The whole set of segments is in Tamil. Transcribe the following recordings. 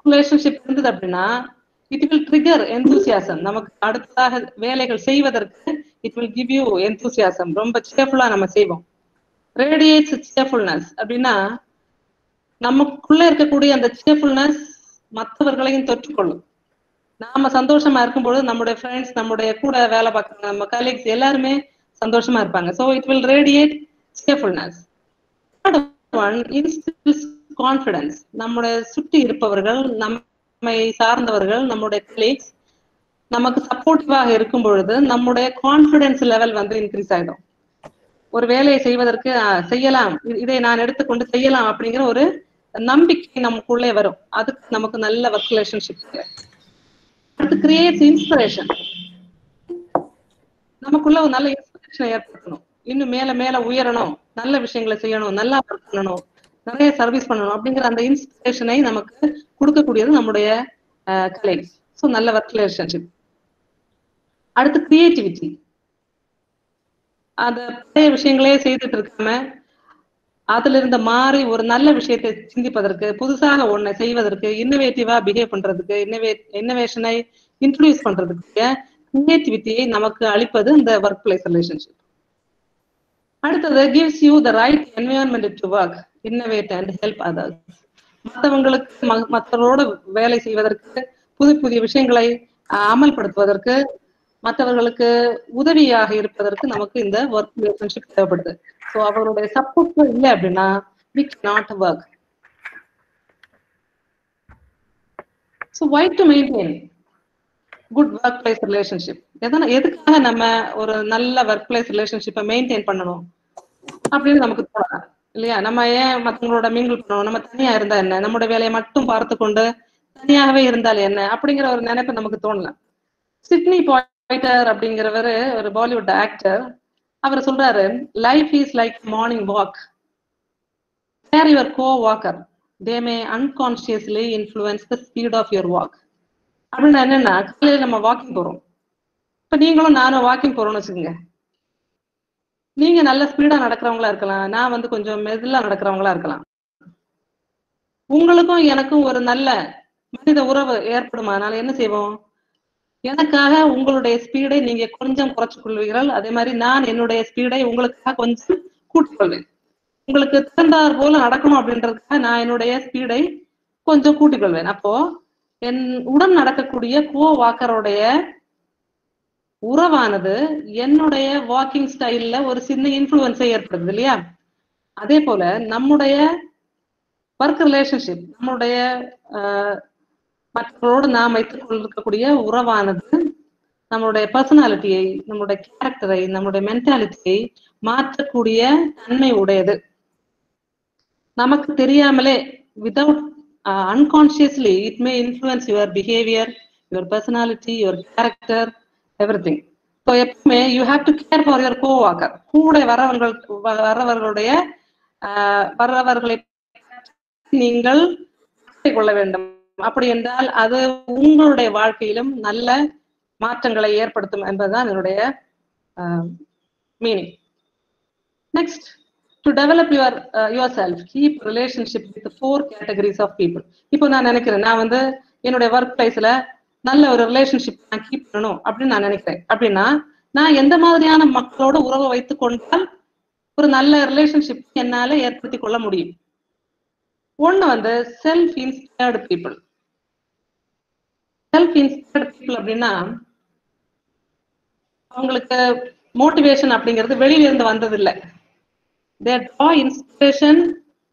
ரிலேஷன்ஷிப் இருந்தது அப்படின்னா இட் வில் ட்ரிகர் எந்தூசியாசம் நமக்கு அடுத்ததாக வேலைகள் செய்வதற்கு it will give you enthusiasm ரொம்ப சேர்ஃபுல்லா நம்ம செய்வோம் ரேடியேட்ஸ் சேர்ஃபுல்னஸ் அப்படின்னா நமக்குள்ள இருக்கக்கூடிய அந்த சேர்ஃபுல்னஸ் மற்றவர்களையும் தொற்றுக்கொள்ளும் நாம சந்தோஷமா இருக்கும்பொழுது நம்முடைய ஃப்ரெண்ட்ஸ் நம்முடைய கூட வேலை பார்க்குற நம்ம கலீக்ஸ் எல்லாருமே சந்தோஷமா இருப்பாங்க so it will radiate cheerfulness one instils confidence நம்முடைய சுற்றி இருப்பவர்கள் நம்மை சார்ந்தவர்கள் நம்முடைய கலீக்ஸ் நமக்கு சப்போர்ட்டிவாக இருக்கும் பொழுது நம்முடைய கான்ஃபிடன்ஸ் லெவல் வந்து இன்க்ரீஸ் ஆயிடும் ஒரு வேலையை செய்வதற்கு அஹ், செய்யலாம் இ- இதை நான் எடுத்துக்கொண்டு செய்யலாம் அப்படிங்கிற ஒரு நம்பிக்கை நமக்குள்ளே வரும் அதுக்கு நமக்கு நல்ல ஒர்க் ரிலேஷன்ஷிப் அடுத்து கிரியேட்ஸ் இன்ஸ்பிரேஷன் நமக்குள்ள ஒரு நல்ல இன்ஸ்பிரேஷனை ஏற்படுத்தணும் இன்னும் மேல மேல உயரணும் நல்ல விஷயங்களை செய்யணும் நல்லா ஒர்க் பண்ணணும் நிறைய சர்வீஸ் பண்ணணும் அப்படிங்கிற அந்த இன்ஸ்பிரேஷனை நமக்கு கொடுக்கக்கூடியது நம்முடைய கலீக்ஸ் ஸோ நல்ல ஒர்க் ரிலேஷன்ஷிப் அடுத்து கிரியேட்டிவிட்டி அந்த பழைய விஷயங்களே செய்துட்டு இருக்காம அதுல இருந்து மாறி ஒரு நல்ல விஷயத்தை சிந்திப்பதற்கு புதுசாக ஒன்றை செய்வதற்கு இன்னோவேட்டிவா பிஹேவ் பண்றதுக்கு இன்னோவே இன்னோவேஷனை இன்ட்ரடியூஸ் பண்றதுக்கு கிரியேட்டிவிட்டியை நமக்கு அளிப்பது இந்த ஒர்க் பிளேஸ் ரிலேஷன்ஷிப் அடுத்தது gives you the right environment to work innovate and help others மற்றவங்களுக்கு ம- மற்றவர்களோட வேலை செய்வதற்கு புது புதிய விஷயங்களை அஹ், அமல்படுத்துவதற்கு மற்றவர்களுக்கு உதவியாக இருப்பதற்கு நமக்கு இந்த ஒர்க் ரிலேஷன்ஷிப் தேவைப்படுது ஸோ அவருடைய சப்போர்ட் இல்லை அப்படின்னா we not work so why to maintain good work place relationship எதனா எதுக்காக நம்ம ஒரு நல்ல ஒர்க் பிளேஸ் ரிலேஷன்ஷிப்பை மெயின்டைன் பண்ணணும் அப்படின்னு நமக்கு தோணலாம் இல்லையா நம்ம ஏன் மற்றவங்களோட மிங்கிள் பண்ணணும் நம்ம தனியா இருந்தா என்ன நம்மளோட வேலையை மட்டும் பார்த்து கொண்டு தனியாகவே இருந்தால் என்ன அப்படிங்கிற ஒரு நினைப்பு நமக்கு தோணலாம் சிட்னி பாய்டர் அப்படிங்கிறவர் ஒரு பாலிவுட் ஆக்டர் அவர் சொல்றாரு life is like morning walk where your co walker they may unconsciously influence the speed of your walk அப்படின்னு என்னன்னா காலையில நம்ம வாக்கிங் போறோம் இப்ப நீங்களும் நானும் வாக்கிங் போறோம்னு வச்சுக்கோங்க நீங்க நல்ல ஸ்பீடா நடக்கிறவங்களா இருக்கலாம் நான் வந்து கொஞ்சம் மெதுலா நடக்கிறவங்களா இருக்கலாம் உங்களுக்கும் எனக்கும் ஒரு நல்ல மனித உறவு ஏற்படுமானால என்ன செய்வோம் எனக்காக உங்களுடைய ஸ்பீடை நீங்க கொஞ்சம் குறைச்சு கொள்வீர்கள் அதே மாதிரி நான் என்னுடைய ஸ்பீடை உங்களுக்காக கொஞ்சம் கூட்டிக் கொள்வேன் உங்களுக்கு திறந்தார் போல நடக்கணும் அப்படின்றதுக்காக நான் என்னுடைய ஸ்பீடை கொஞ்சம் கூட்டிக் கொள்வேன் அப்போ என் உடன் நடக்கக்கூடிய கோ வாக்கருடைய உறவானது என்னுடைய வாக்கிங் ஸ்டைல்ல ஒரு சின்ன இன்ஃப்ளூயன்ஸை ஏற்படுது இல்லையா அதே போல நம்முடைய ஒர்க் ரிலேஷன்ஷிப் நம்முடைய ஆஹ், மற்றவர்களோடு நாம் வைத்துக் கொண்டிருக்கக்கூடிய உறவானது நம்மளுடைய பர்சனாலிட்டியை நம்மளுடைய கேரக்டரை நம்மளுடைய மென்டாலிட்டியை மாற்றக்கூடிய தன்மை உடையது நமக்கு தெரியாமலே without unconsciously it may influence your behaviour your personality your character every thing so எப்பவுமே you have to care for your co walker கூட வரவர்கள் வ- வரவர்களுடைய ஆஹ், வரவர்களை நீங்கள் பார்த்துக் கொள்ள வேண்டும் அப்படி என்றால் அது உங்களுடைய வாழ்க்கையிலும் நல்ல மாற்றங்களை ஏற்படுத்தும் என்பதுதான் என்னுடைய meaning next to develop your your self keep relationship with four categories of people இப்போ நான் நினைக்கிறேன் நான் வந்து என்னுடைய ஒர்க் பிளேஸ்ல நல்ல ஒரு ரிலேஷன்ஷிப் நான் கீப் பண்ணணும் அப்படின்னு நான் நினைக்கிறேன் அப்படின்னா நான் எந்த மாதிரியான மக்களோட உறவை வைத்துக் கொண்டால் ஒரு நல்ல ரிலேஷன்ஷிப் என்னால ஏற்படுத்தி கொள்ள முடியும் ஒண்ணு வந்து self inspired people self inspired people அப்படின்னா அவங்களுக்கு மோட்டிவேஷன் அப்படிங்கிறது வெளியில இருந்து வந்தது இல்ல they draw inspiration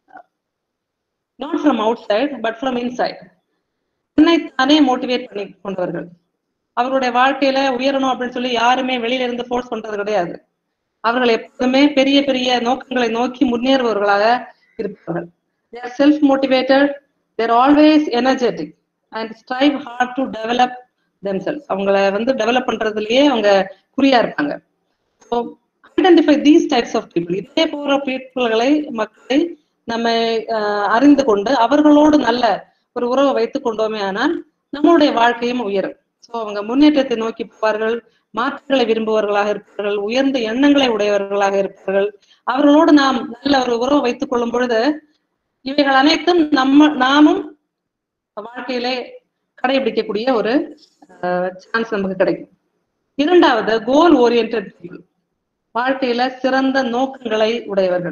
not from outside but from inside தன்னை தானே மோட்டிவேட் பண்ணி கொண்டவர்கள் அவருடைய வாழ்க்கையில உயரணும் அப்படின்னு சொல்லி யாருமே வெளியில இருந்து ஃபோர்ஸ் பண்றது கிடையாது அவர்கள் எப்போதுமே பெரிய பெரிய நோக்கங்களை நோக்கி முன்னேறுபவர்களாக இருப்பார்கள் they're self motivated they're always energetic and strive hard to develop themselves அவங்கள வந்து டெவலப் பண்றதுலயே அவங்க குறியா இருப்பாங்க so identify these types of people இதே போற பீப்புள்களை மக்களை நம்ம ஆஹ், அறிந்து கொண்டு அவர்களோடு நல்ல ஒரு உறவை வைத்துக் கொண்டோமே ஆனால் நம்மளுடைய வாழ்க்கையும் உயரும் ஸோ அவங்க முன்னேற்றத்தை நோக்கி போவார்கள் மாற்றங்களை விரும்புபவர்களாக இருப்பார்கள் உயர்ந்த எண்ணங்களை உடையவர்களாக இருப்பார்கள் அவர்களோடு நாம் நல்ல ஒரு உறவை வைத்துக் கொள்ளும் பொழுது இவைகள் அனைத்தும் நம்ம நாமும் வாழ்க்கையிலே கடைபிடிக்கக்கூடிய ஒரு சான்ஸ் நமக்கு கிடைக்கும் இரண்டாவது கோல் ஓரியன்ட் பீப்புள் வாழ்க்கையில சிறந்த நோக்கங்களை உடையவர்கள்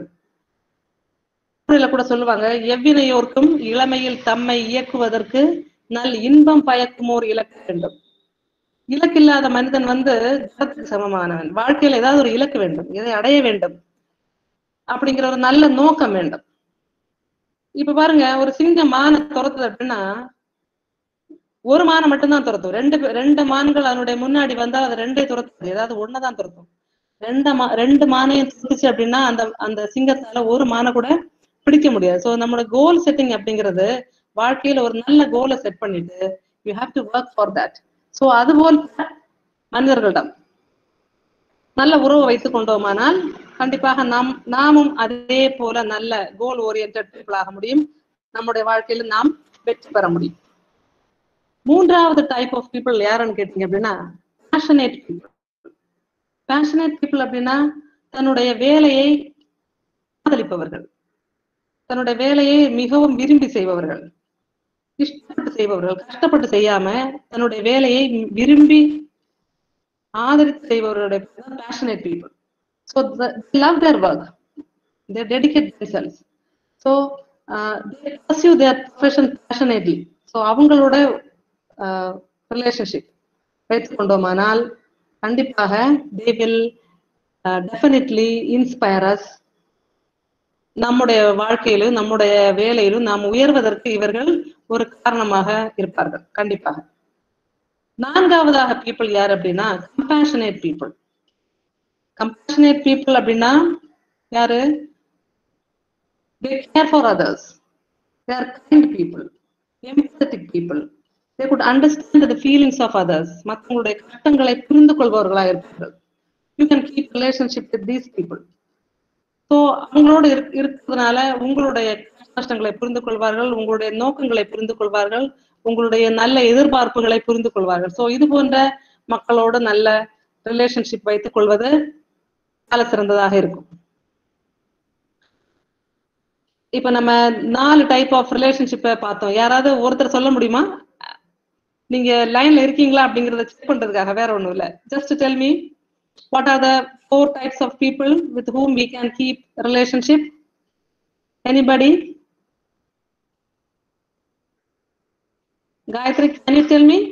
தமிழ்ல கூட சொல்லுவாங்க எவ்வினையோர்க்கும் இளமையில் தம்மை இயக்குவதற்கு நல் இன்பம் பயக்குமோர் இலக்கு வேண்டும் இலக்கில்லாத மனிதன் வந்து ஜடத்துக்கு சமமானவன் வாழ்க்கையில ஏதாவது ஒரு இலக்கு வேண்டும் இதை அடைய வேண்டும் அப்படிங்கிற ஒரு நல்ல நோக்கம் வேண்டும் இப்ப பாருங்க ஒரு சிங்கம் மான துரத்துது அப்படின்னா ஒரு மானை மட்டும்தான் துரத்தும் ரெண்டு பே- ரெண்டு மான்கள் அதனுடைய முன்னாடி வந்தா அது ரெண்டே துரத்துது ஏதாவது ஒண்ணுதான் துரத்தும் ரெண்டு மா ரெண்டு மானையும் துரத்துச்சு அப்படின்னா அந்த அந்த சிங்கத்தால ஒரு மானை கூட பிடிக்க முடியாது சோ நம்மளோட கோல் செட்டிங் அப்படிங்கிறது வாழ்க்கையில ஒரு நல்ல கோலை செட் பண்ணிட்டு you have to work for that so அதுபோல் மனிதர்களிடம் நல்ல உறவு வைத்துக் கொண்டோமானால் கண்டிப்பாக நாம் நாமும் அதே போல நல்ல கோல் ஓரியன்ட் ஆக முடியும் நம்முடைய வாழ்க்கையில நாம் வெற்றி பெற முடியும் மூன்றாவது டைப் ஆஃப் பீப்புள் யாருன்னு கேட்டீங்க அப்படின்னா பேஷனேட் பீப்புள் பேஷனேட் பீப்புள் அப்படின்னா தன்னுடைய வேலையை காதலிப்பவர்கள் தன்னுடைய வேலையை மிகவும் விரும்பி செய்பவர்கள் இஷ்டப்பட்டு செய்பவர்கள் கஷ்டப்பட்டு செய்யாம தன்னுடைய வேலையை விரும்பி ஆதரித்து செய்பவர்களுடைய passionate people so love their work they dedicate themselves so they pursue their profession passionately so அவங்களோட ரிலேஷன்ஷிப் வைத்துக் கொண்டோமானால் கண்டிப்பாக they will definitely inspire us நம்முடைய வாழ்க்கையிலும் நம்முடைய வேலையிலும் நாம் உயர்வதற்கு இவர்கள் ஒரு காரணமாக இருப்பார்கள் கண்டிப்பாக நான்காவதாக பீப்புள் யார் அப்படின்னா கம்பேஷனேட் பீப்புள் கம்பேஷனேட் பீப்புள் அப்படின்னா யாரு they care for others they are kind people empathetic people they could understand the feelings of others மற்றவங்களுடைய கஷ்டங்களை புரிந்து கொள்பவர்களாக இருப்பார்கள் you can keep relationship with these people so அவங்களோட இருக்- இருக்கிறதுனால உங்களுடைய கஷ்டங்களை புரிந்து கொள்வார்கள் உங்களுடைய நோக்கங்களை புரிந்து கொள்வார்கள் உங்களுடைய நல்ல எதிர்பார்ப்புகளை புரிந்து கொள்வார்கள் ஸோ இது போன்ற மக்களோட நல்ல ரிலேஷன்ஷிப் வைத்துக் கொள்வது சால சிறந்ததாக இருக்கும் இப்ப நம்ம நாலு டைப் ஆஃப் ரிலேஷன்ஷிப்பை பார்த்தோம் யாராவது ஒருத்தர் சொல்ல முடியுமா நீங்க லைன்ல இருக்கீங்களா அப்படிங்கறத செக் பண்றதுக்காக வேற ஒண்ணும் இல்ல just tell me what are the four types of people with whom we can keep relationship anybody gayatri can you tell me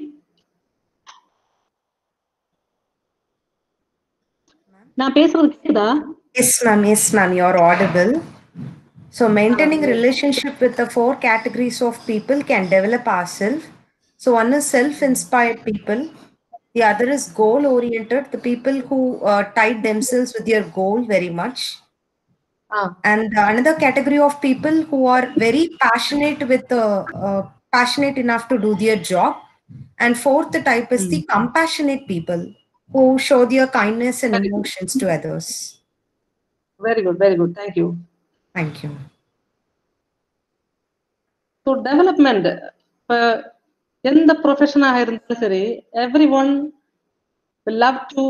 நான் பேசுறது கேக்குதா Yes, ma'am. Yes, ma'am. You're audible. So, maintaining relationship with the four categories of people can develop ourselves. So, one is self-inspired people. The other is goal-oriented, the people who uh, tied themselves with their goal very much. Ah And another category of people who are very passionate with uh, uh, passionate enough to do their job. And fourth type is the compassionate people who show their kindness and emotions to others. Very good very good thank you Thank you. So development இப்போ எந்த ப்ரொஃபஷனாக இருந்தாலும் சரி every one love to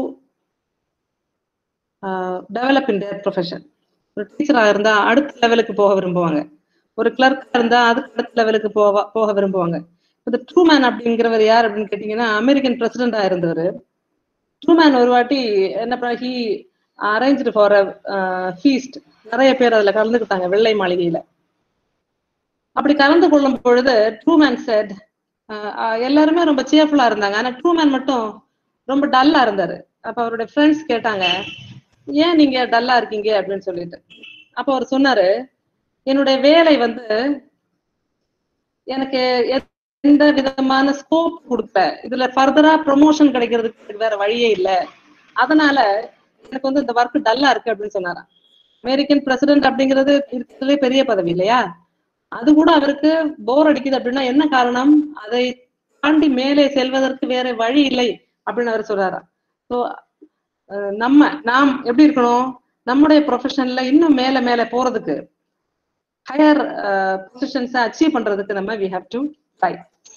develop in their profession ஒரு டீச்சராக இருந்தால் அடுத்த லெவலுக்கு போக விரும்புவாங்க ஒரு கிளர்க்காக இருந்தால் அதுக்கு அடுத்த லெவலுக்கு போக போக விரும்புவாங்க இந்த ட்ரூமேன் அப்படிங்கிறவர் யார் அப்படின்னு கேட்டிங்கன்னா அமெரிக்கன் பிரசிடென்டாக இருந்தவர் ட்ரூமேன் ஒரு வாட்டி என்ன பண்ண he arrange for a feast நிறைய பேர் அதில் கலந்துக்கிட்டாங்க வெள்ளை மாளிகையில் அப்படி கலந்து கொள்ளும் பொழுது ட்ரூமேன் செட் எல்லாருமே ரொம்ப சேர்ஃபுல்லா இருந்தாங்க ஆனா ட்ரூமேன் மட்டும் ரொம்ப டல்லா இருந்தாரு அப்ப அவருடைய ஃப்ரெண்ட்ஸ் கேட்டாங்க ஏன் நீங்க டல்லா இருக்கீங்க அப்படின்னு சொல்லிட்டு அப்ப அவர் சொன்னாரு என்னுடைய வேலை வந்து எனக்கு எந்த விதமான ஸ்கோப் கொடுக்கல இதுல ஃபர்தரா ப்ரொமோஷன் கிடைக்கிறதுக்கு எனக்கு வேற வழியே இல்ல அதனால எனக்கு வந்து இந்த ஒர்க் டல்லா இருக்கு அப்படின்னு சொன்னாராம் அமெரிக்கன் பிரசிடென்ட் அப்படிங்கிறது இருக்கிறதுலே பெரிய பதவி இல்லையா அது கூட அவருக்கு போர் அடிக்குது அப்படின்னா என்ன காரணம் அதை தாண்டி மேலே செல்வதற்கு வேற வழி இல்லை அப்படின்னு அவர் சொல்றாராம் ஸோ நம்ம நாம் எப்படி இருக்கணும் நம்முடைய ப்ரொஃபஷன்ல இன்னும் மேல மேல போறதுக்கு ஹையர் பொசிஷன்ஸை அச்சீவ் பண்றதுக்கு நம்ம we have to try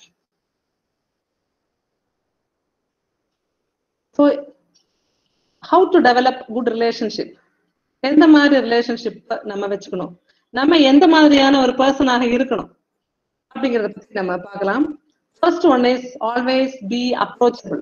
so how to develop good relationship எந்த மாதிரி ரிலேஷன்ஷிப் நம்ம வச்சுக்கணும் நம்ம எந்த மாதிரியான ஒரு பர்சனாக இருக்கணும் அப்படிங்கறத பத்தி நம்ம பார்க்கலாம் first one is always be approachable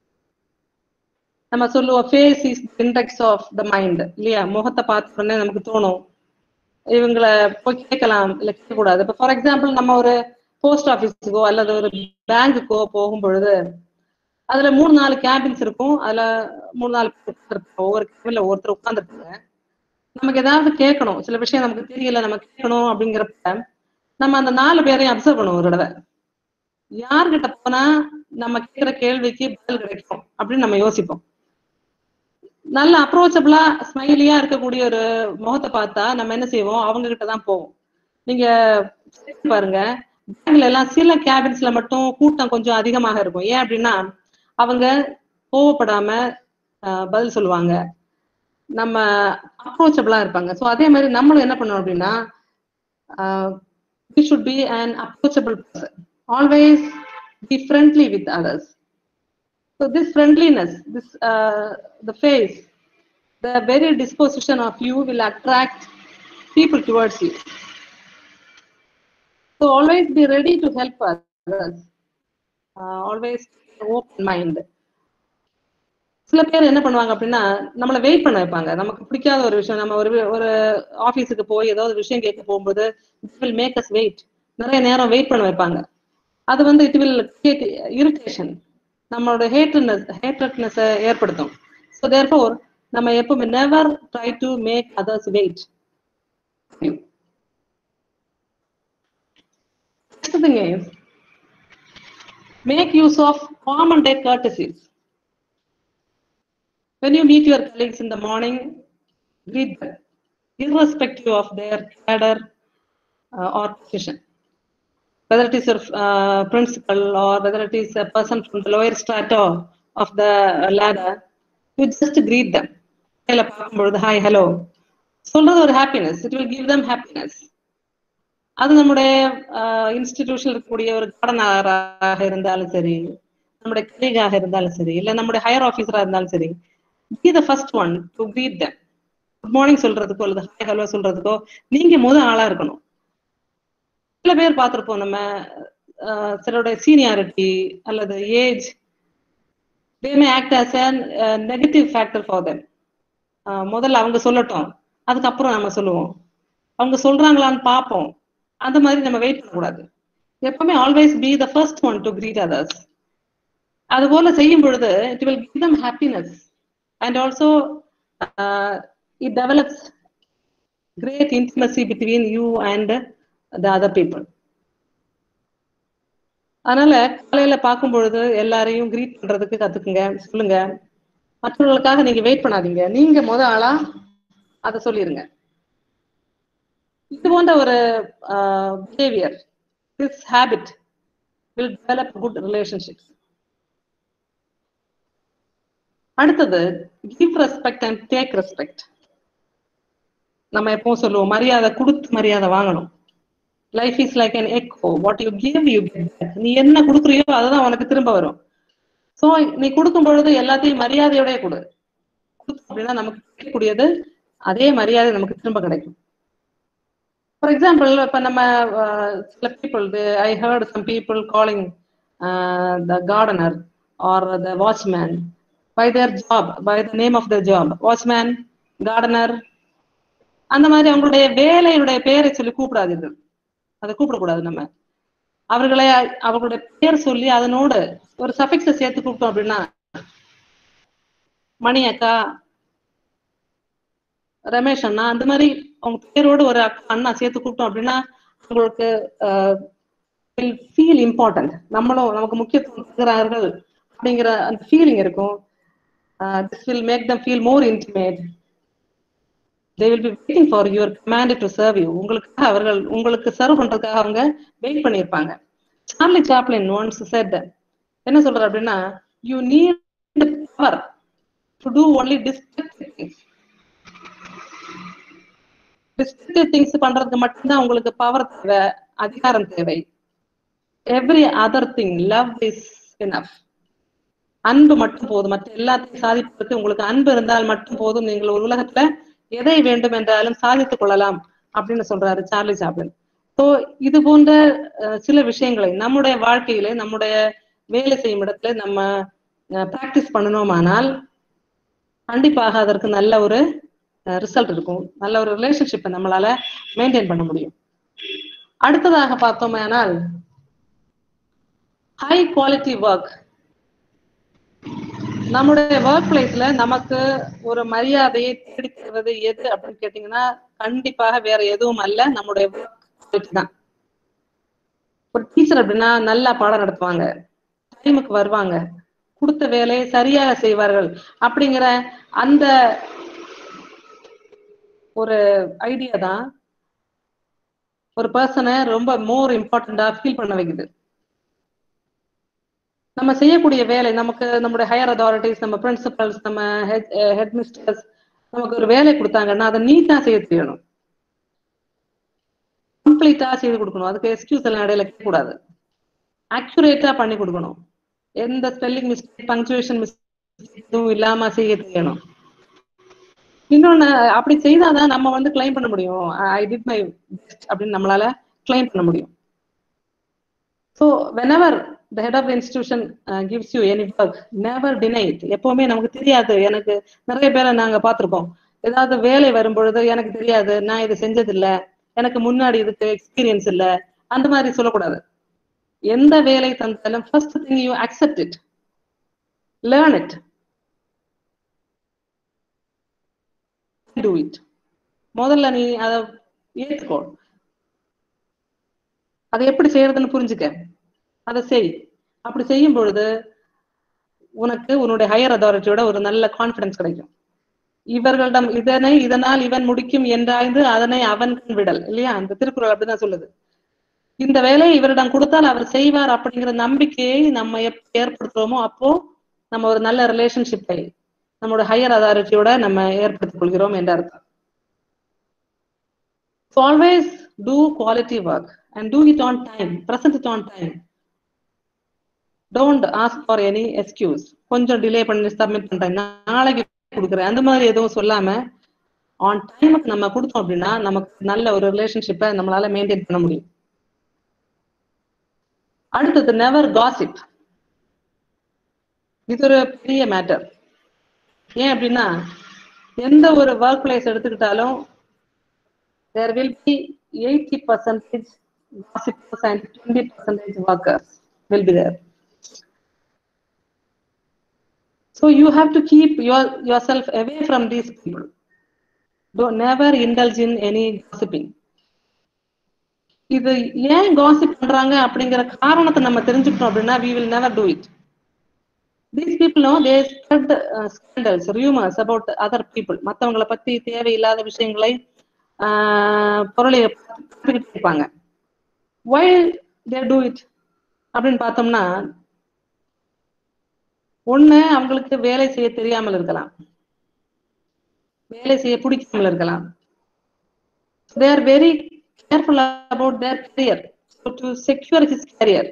நம்ம சொல்லுவோம் face is index of the mind இல்லையா முகத்தை பார்த்த உடனே நமக்கு தோணும் இவங்களை போய் கேட்கலாம் இல்ல கேட்கக்கூடாது இப்போ ஃபார் எக்ஸாம்பிள் நம்ம ஒரு போஸ்ட் ஆஃபீஸுக்கோ அல்லது ஒரு பேங்குக்கோ போகும் பொழுது அதுல மூணு நாலு கேபின்ஸ் இருக்கும் அதுல மூணு நாலு பேர் உட்கார்ந்திருப்பாங்க. ஒவ்வொரு கேபின்ல ஒருத்தர் உட்கார்ந்துருப்பாங்க நமக்கு ஏதாவது கேட்கணும் சில விஷயம் நமக்கு தெரியல நம்ம கேட்கணும் அப்படிங்கிறப்ப நம்ம அந்த நாலு பேரையும் அப்சர்வ் பண்ணுவோம் ஒரு தடவை யார்கிட்ட போனா நம்ம கேட்கிற கேள்விக்கு பதில் கிடைக்கும் அப்படின்னு நம்ம யோசிப்போம் நல்ல அப்ரோச்சபிளா ஸ்மைலியா இருக்கக்கூடிய ஒரு முகத்தை பார்த்தா நம்ம என்ன செய்வோம் அவங்க கிட்ட தான் போவோம் நீங்க check பாருங்க பேங்க்ல எல்லாம் சில கேபின்ஸ்ல மட்டும் கூட்டம் கொஞ்சம் அதிகமாக இருக்கும் ஏன் அப்படின்னா அவங்க கோவப்படாம ஆஹ், பதில் சொல்லுவாங்க நம்ம அப்ரோச்சபிளா இருப்பாங்க ஸோ அதே மாதிரி நம்மளும் என்ன பண்ணோம் அப்படின்னா we should be an approachable person always be friendly with others so this friendliness this uh, the face the very disposition of you will attract people towards you so always be ready to help others uh, always open mind சில பேர் என்ன பண்ணுவாங்க அப்படின்னா நம்மளை வெயிட் பண்ண வைப்பாங்க நமக்கு பிடிக்காத ஒரு விஷயம் நம்ம ஒரு வி- ஒரு ஆபீஸுக்கு போய் ஏதாவது ஒரு விஷயம் கேட்க போகும்போது வில் மேக் அஸ் வெயிட் நிறைய நேரம் வெயிட் பண்ண வைப்பாங்க அது வந்து இட் வில் கிரியேட் இரிட்டேஷன் நம்மளோட ஹேட்னஸ் ஹேட்ரட்னஸ் ஏற்படுத்தும் ஸோ தேர்ஃபோர் நம்ம எப்பவுமே never try to make others wait Next thing is make use of common day courtesies. When you meet your colleagues in the morning, greet them, irrespective of their cadre uh, or position. Whether it is your uh, principal or whether it is a person from the lower strata of the ladder, you just greet them. கையில பார்க்கும்பொழுது ஹாய் ஹலோ சொல்றது ஒரு happiness it will give them happiness அது நம்முடைய இன்ஸ்டிடியூஷன் இருக்கக்கூடிய ஒரு கார்டனராக இருந்தாலும் சரி நம்முடைய கலீகாக இருந்தாலும் சரி இல்ல நம்முடைய ஹையர் ஆபீசரா இருந்தாலும் சரி be the first one to greet them good morning சொல்றதுக்கோ அல்லது ஹாய் ஹலோ சொல்றதுக்கோ நீங்க முத ஆளா இருக்கணும் சில பேர் பார்த்திருப்போம் நம்ம அஹ், சிலருடைய சீனியாரிட்டி அல்லது age they may act as a negative factor for them முதல்ல அவங்க சொல்லட்டும் அதுக்கப்புறம் நம்ம சொல்லுவோம் அவங்க சொல்றாங்களான்னு பார்ப்போம் அந்த மாதிரி நம்ம வெயிட் பண்ணக்கூடாது எப்பவுமே always be the first one to greet others அது போல செய்யும் பொழுது it will give them happiness and also it develops great intimacy between you and the other people அதனால காலையில பார்க்கும் பொழுது எல்லாரையும் கிரீட் பண்றதுக்கு கத்துக்குங்க சொல்லுங்க மற்றவர்களுக்காக நீங்க வெயிட் பண்ணாதீங்க நீங்க முத ஆளா அதை சொல்லிருங்க இது போன்ற ஒரு behaviour this habit will develop good relationship அடுத்தது give respect and take respect நம்ம எப்பவும் சொல்லுவோம் மரியாதை கொடுத்து மரியாதை வாங்கணும் life is like an echo what you give you நீ என்ன கொடுக்குறியோ அதுதான் உனக்கு திரும்ப வரும் சோ நீ கொடுக்கும் பொழுது எல்லாத்தையும் மரியாதையோட கொடு கொடுத்தோம் அப்படின்னா நமக்கு கிடைக்கக்கூடியது அதே மரியாதை நமக்கு திரும்ப கிடைக்கும் ஃபார் எக்ஸாம்பிள் இப்ப நம்ம அஹ், சில people I heard some people calling the gardener or the watchman by their job by the name of the job watchman gardener அந்த மாதிரி அவங்களுடைய வேலையுடைய பெயரை சொல்லி கூப்பிடாதீர்கள் அதை கூப்பிடக்கூடாது நம்ம அவர்களை அவர்களுடைய பெயர் சொல்லி அதனோடு ஒரு சஃபிக்ஸை சேர்த்து கூப்பிட்டோம் அப்படின்னா மணி அக்கா ரமேஷ் அண்ணா அந்த மாதிரி அவங்க பேரோடு ஒரு அக்கா அண்ணா சேர்த்து கூப்பிட்டோம் அப்படின்னா உங்களுக்கு ஃபீல் இம்பார்ட்டன்ட் நம்மளும் நமக்கு முக்கியத்துவம் கொடுக்கிறார்கள் அப்படிங்கிற அந்த ஃபீலிங் இருக்கும் this will make them feel more intimate they will be waiting for your command to serve you உங்களுக்காக அவர்கள் உங்களுக்கு சர்வ் பண்றதுக்காக அவங்க வெயிட் பண்ணியிருப்பாங்க சார்லி சாப்ளின் ஒன்ஸ் செட் என்ன சொல்றாரு அப்படின்னா you need power to do only destructive things destructive things பண்றதுக்கு மட்டும்தான் உங்களுக்கு பவர் தேவை அதிகாரம் தேவை every other thing love is enough அன்பு மட்டும் போதும் மற்ற எல்லாத்தையும் சாதிப்பதற்கு உங்களுக்கு அன்பு இருந்தால் மட்டும் போதும் நீங்கள் ஒரு உலகத்துல எதை வேண்டும் என்றாலும் சாதித்துக் கொள்ளலாம் அப்படின்னு சொல்றாரு சார்லி சாப்ளின் ஸோ இது போன்ற அஹ், சில விஷயங்களை நம்முடைய வாழ்க்கையில நம்முடைய வேலை செய்யும் இடத்துல நம்ம பிராக்டிஸ் பண்ணணுமானால் கண்டிப்பாக அதற்கு நல்ல ஒரு ரிசல்ட் இருக்கும் நல்ல ஒரு ரிலேஷன்ஷிப்பை நம்மளால மெயின்டைன் பண்ண முடியும் அடுத்ததாக பார்த்தோமேனால் ஹை குவாலிட்டி ஒர்க் நம்முடைய ஒர்க் பிளேஸ்ல நமக்கு ஒரு மரியாதையை தேடி தருவது எது அப்படின்னு கேட்டீங்கன்னா கண்டிப்பாக வேற எதுவும் அல்ல நம்முடைய ஒர்க் குவாலிட்டி தான் ஒரு டீச்சர் அப்படின்னா நல்லா பாடம் நடத்துவாங்க டைமுக்கு வருவாங்க கொடுத்த வேலையை சரியாக செய்வார்கள் அப்படிங்கிற அந்த ஒரு ஐடியா தான் ஒரு பர்சனை ரொம்ப மோர் இம்பார்ட்டண்டா ஃபீல் பண்ண வைக்குது நம்ம செய்யக்கூடிய வேலை நமக்கு நம்முடைய ஹையர் அத்தாரிட்டிஸ் நம்ம பிரின்சிபல்ஸ் நம்ம ஹெட் ஹெட் மிஸ்டர்ஸ் நமக்கு ஒரு வேலை கொடுத்தாங்கன்னா அதை நீட்டா செய்ய தெரியணும் கம்ப்ளீட்டா செய்து கொடுக்கணும் அதுக்கு எக்ஸ்கியூஸ் எல்லாம் இடையில கேட்கக்கூடாது அக்யூரேட்டா பண்ணி கொடுக்கணும் எந்த ஸ்பெல்லிங் மிஸ்டேக் பங்க்சுவேஷன் மிஸ்டேக் எதுவும் இல்லாம செய்ய தெரியணும் இன்னொன்னு அப்படி செய்தாதான் நம்ம வந்து கிளைம் பண்ண முடியும் ஐ டிட் மை பெஸ்ட் அப்படின்னு நம்மளால கிளைம் பண்ண முடியும் so whenever the head of institution gives you any work never deny it எப்பவுமே நமக்கு தெரியாது எனக்கு நிறைய பேரை நாங்க பார்த்திருக்கோம் ஏதாவது வேலை வரும்பொழுது எனக்கு தெரியாது நான் இது செஞ்சதில்ல எனக்கு முன்னாடி இதுக்கு எக்ஸ்பீரியன்ஸ் இல்ல அந்த மாதிரி சொல்லக்கூடாது எந்த வேலை தந்தாலும் first thing you accept it learn it do it முதல்ல நீ அதை ஏற்றுக்கோ அதை எப்படி செய்யறதுன்னு புரிஞ்சுக்க அதை செய் அப்படி செய்யும் பொழுது உனக்கு உன்னுடைய ஹையர் அத்தாரிட்டியோட ஒரு நல்ல கான்பிடன்ஸ் கிடைக்கும் இவர்களிடம் இதனை இதனால் இவன் முடிக்கும் என்றாய்ந்து அதனை அவன் விடல் இல்லையா அந்த திருக்குறள் அப்படிதான் சொல்லுது இந்த வேலையை இவரிடம் கொடுத்தால் அவர் செய்வார் அப்படிங்கிற நம்பிக்கையை நம்ம எப்ப ஏற்படுத்துறோமோ அப்போ நம்ம ஒரு நல்ல ரிலேஷன்ஷிப்பை நம்மளோட ஹையர் அத்தாரிட்டியோட நம்ம ஏற்படுத்திக் கொள்கிறோம் என்ற அர்த்தம் So always do quality work and do it on time, present it on time. Don't ask for any excuse. கொஞ்சம் டிலே பண்ணி சப்மிட் பண்றேன் நாளைக்கு கொடுக்குறேன் அந்த மாதிரி எதுவும் சொல்லாம ஆன் டைமுக்கு நம்ம கொடுத்தோம் அப்படின்னா நமக்கு நல்ல ஒரு ரிலேஷன்ஷிப்பை நம்மளால மெயின்டைன் பண்ண முடியும் அடுத்தது நெவர் காசிப் இது ஒரு பெரிய மேட்டர் ஏன் அப்படின்னா எந்த ஒரு ஒர்க் பிளேஸ் எடுத்துக்கிட்டாலும் there will be 80 percentage gossipers and 20 percentage workers will be there. So you have to keep your, yourself away from these people. Don't never indulge in any gossiping. இது ஏன் gossip பண்றாங்க அப்படிங்கிற காரணத்தை நம்ம தெரிஞ்சுக்கிட்டோம் அப்படின்னா we will never do it. These people know they spread uh, scandals, rumors about other people. மத்தவங்கள பத்தி தேவையில்லாத விஷயங்களை ஆஹ் பொருளை பார்த்துக்கிட்டு இருப்பாங்க வை தே டூ இட் அப்படின்னு பார்த்தோம்னா ஒண்ணு அவங்களுக்கு வேலை செய்ய தெரியாமல் இருக்கலாம் வேலை செய்ய பிடிக்காமல் இருக்கலாம் they are very careful about their career to secure his career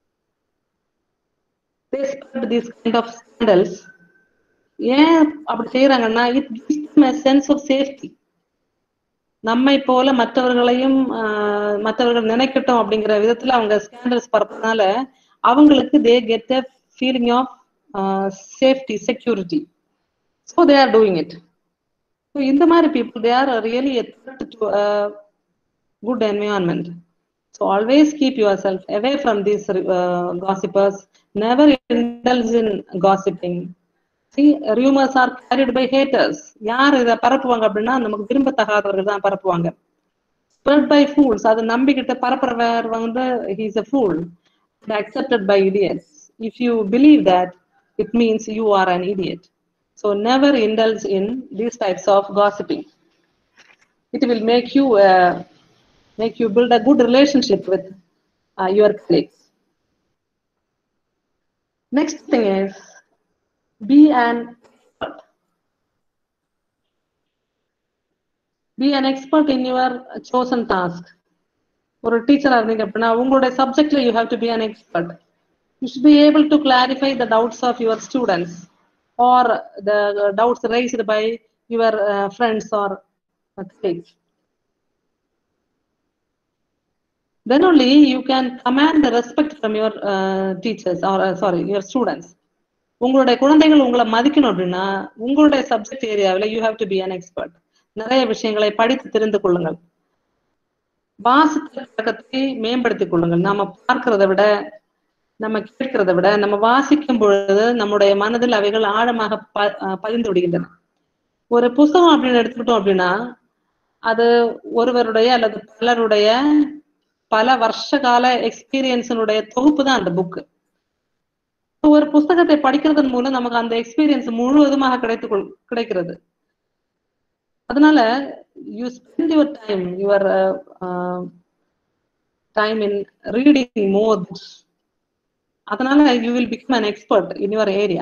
they spread this kind of scandals ஏன் அப்படி செய்யறாங்கன்னா it gives sense of safety நம்மை போல மற்றவர்களையும் மற்றவர்கள் நினைக்கட்டும் அப்படிங்கிற விதத்துல அவங்க ஸ்கேண்டல்ஸ் பரப்புறதுனால அவங்களுக்கு they get a feeling of safety security so they are doing it so இந்த மாதிரி people they are really to good environment so always keep yourself away from these gossipers never indulges in gossiping rumours are carried by haters யார் இதை பரப்புவாங்க அப்படின்னா நமக்கு விரும்பத்தகாதவர்கள் தான் பரப்புவாங்க ஸ்ப்ரெட் பை ஃபூல்ஸ் அதை நம்பிக்கிட்ட பரப்புறவர் வந்து he's a fool accepted by idiots if you believe that it means you are an idiot so never indulge in these types of gossiping it will make you make you build a good relationship with your colleagues next thing is be an expert. Be an expert in your chosen task. ஒரு டீச்சரா இருந்தீங்க அப்படின்னா உங்களுடைய சப்ஜெக்ட்ல you have to be an expert you should be able to clarify the doubts of your students or the doubts raised by your friends or colleagues. then only you can command the respect from your uh, teachers or uh, sorry your students உங்களுடைய குழந்தைகள் உங்களை மதிக்கணும் அப்படின்னா உங்களுடைய சப்ஜெக்ட் ஏரியாவில் you have to be an expert நிறைய விஷயங்களை படித்து தெரிந்து கொள்ளுங்கள் வாசித்த பழக்கத்தை மேம்படுத்திக் கொள்ளுங்கள் நாம பார்க்கிறத விட நம்ம கேட்கிறத விட நம்ம வாசிக்கும் பொழுது நம்முடைய மனதில் அவைகள் ஆழமாக ப- அஹ் பதிந்து விடுகின்றன ஒரு புஸ்தகம் அப்படின்னு எடுத்துக்கிட்டோம் அப்படின்னா அது ஒருவருடைய அல்லது பலருடைய பல வருஷ கால எக்ஸ்பீரியன்ஸினுடைய தொகுப்பு தான் அந்த புக்கு ஒரு புஸ்தகத்தை படிக்கிறதன் மூலம் நமக்கு அந்த எக்ஸ்பீரியன்ஸ் முழுவதுமாக கிடைத்து கொள்- கிடைக்கிறது அதனால you spend your time your time in reading more books அதனால you will become an expert in your area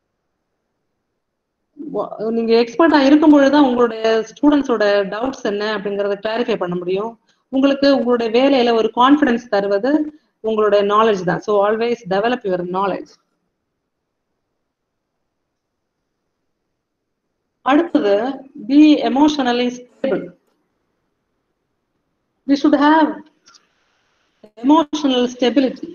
நீங்க எக்ஸ்பர்ட்டா இருக்கும் பொழுதுதான் உங்களுடைய ஸ்டூடெண்ட்ஸோட டவுட்ஸ் என்ன அப்படிங்கறத கிளாரிஃபை பண்ண முடியும் உங்களுக்கு உங்களுடைய வேலையில ஒரு கான்ஃபிடன்ஸ் தருவது உங்களுடைய நாலேஜ் தான் so always develop your knowledge அடுத்தது be emotionally stable we should have emotional stability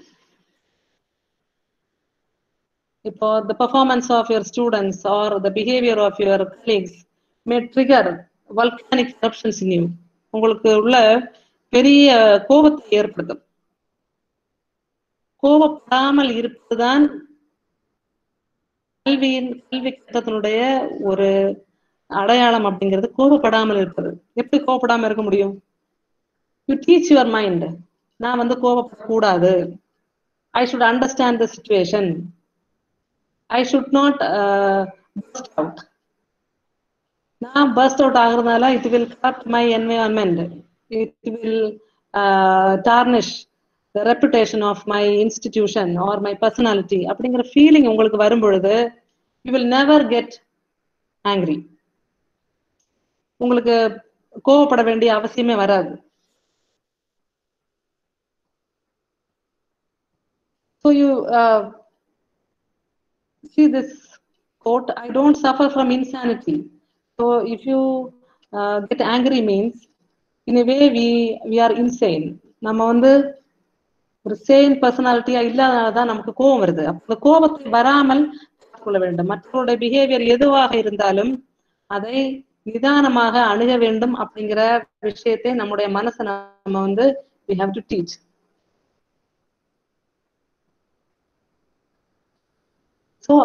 இப்போ the performance of your students or the behavior of your colleagues may trigger volcanic eruptions in you உங்களுக்கு உள்ள பெரிய கோபத்தை ஏற்படுத்தும் கோபப்படாமல் இருப்பதுதான் கல்வியின் கல்வி கட்டத்தினுடைய ஒரு அடையாளம் அப்படிங்கிறது கோபப்படாமல் இருப்பது எப்படி கோபப்படாம இருக்க முடியும் யூ டீச் யுவர் மைண்ட் நான் வந்து கோபப்படக்கூடாது I should understand the situation I should not burst out நான் பர்ஸ்ட் அவுட் ஆகுறதுனால it will cut my environment it will tarnish the reputation of my institution or my personality அப்படிங்கிற ஃபீலிங் உங்களுக்கு வரும் பொழுது you will never get angry உங்களுக்கு கோவப்பட வேண்டிய அவசியமே வராது so you see this quote i don't suffer from insanity so if you uh, get angry means in a way we we are insane நம்ம வந்து ஒரு சேம் பர்சனாலிட்டியா இல்லாததான் நமக்கு கோபம் வருது அப்ப கோபத்தை வராமல் கொள்ள வேண்டும் மற்றவருடைய பிஹேவியர் எதுவாக இருந்தாலும் அதை நிதானமாக அணுக வேண்டும் அப்படிங்கிற விஷயத்தை நம்முடைய மனசை நம்ம வந்து we have to teach so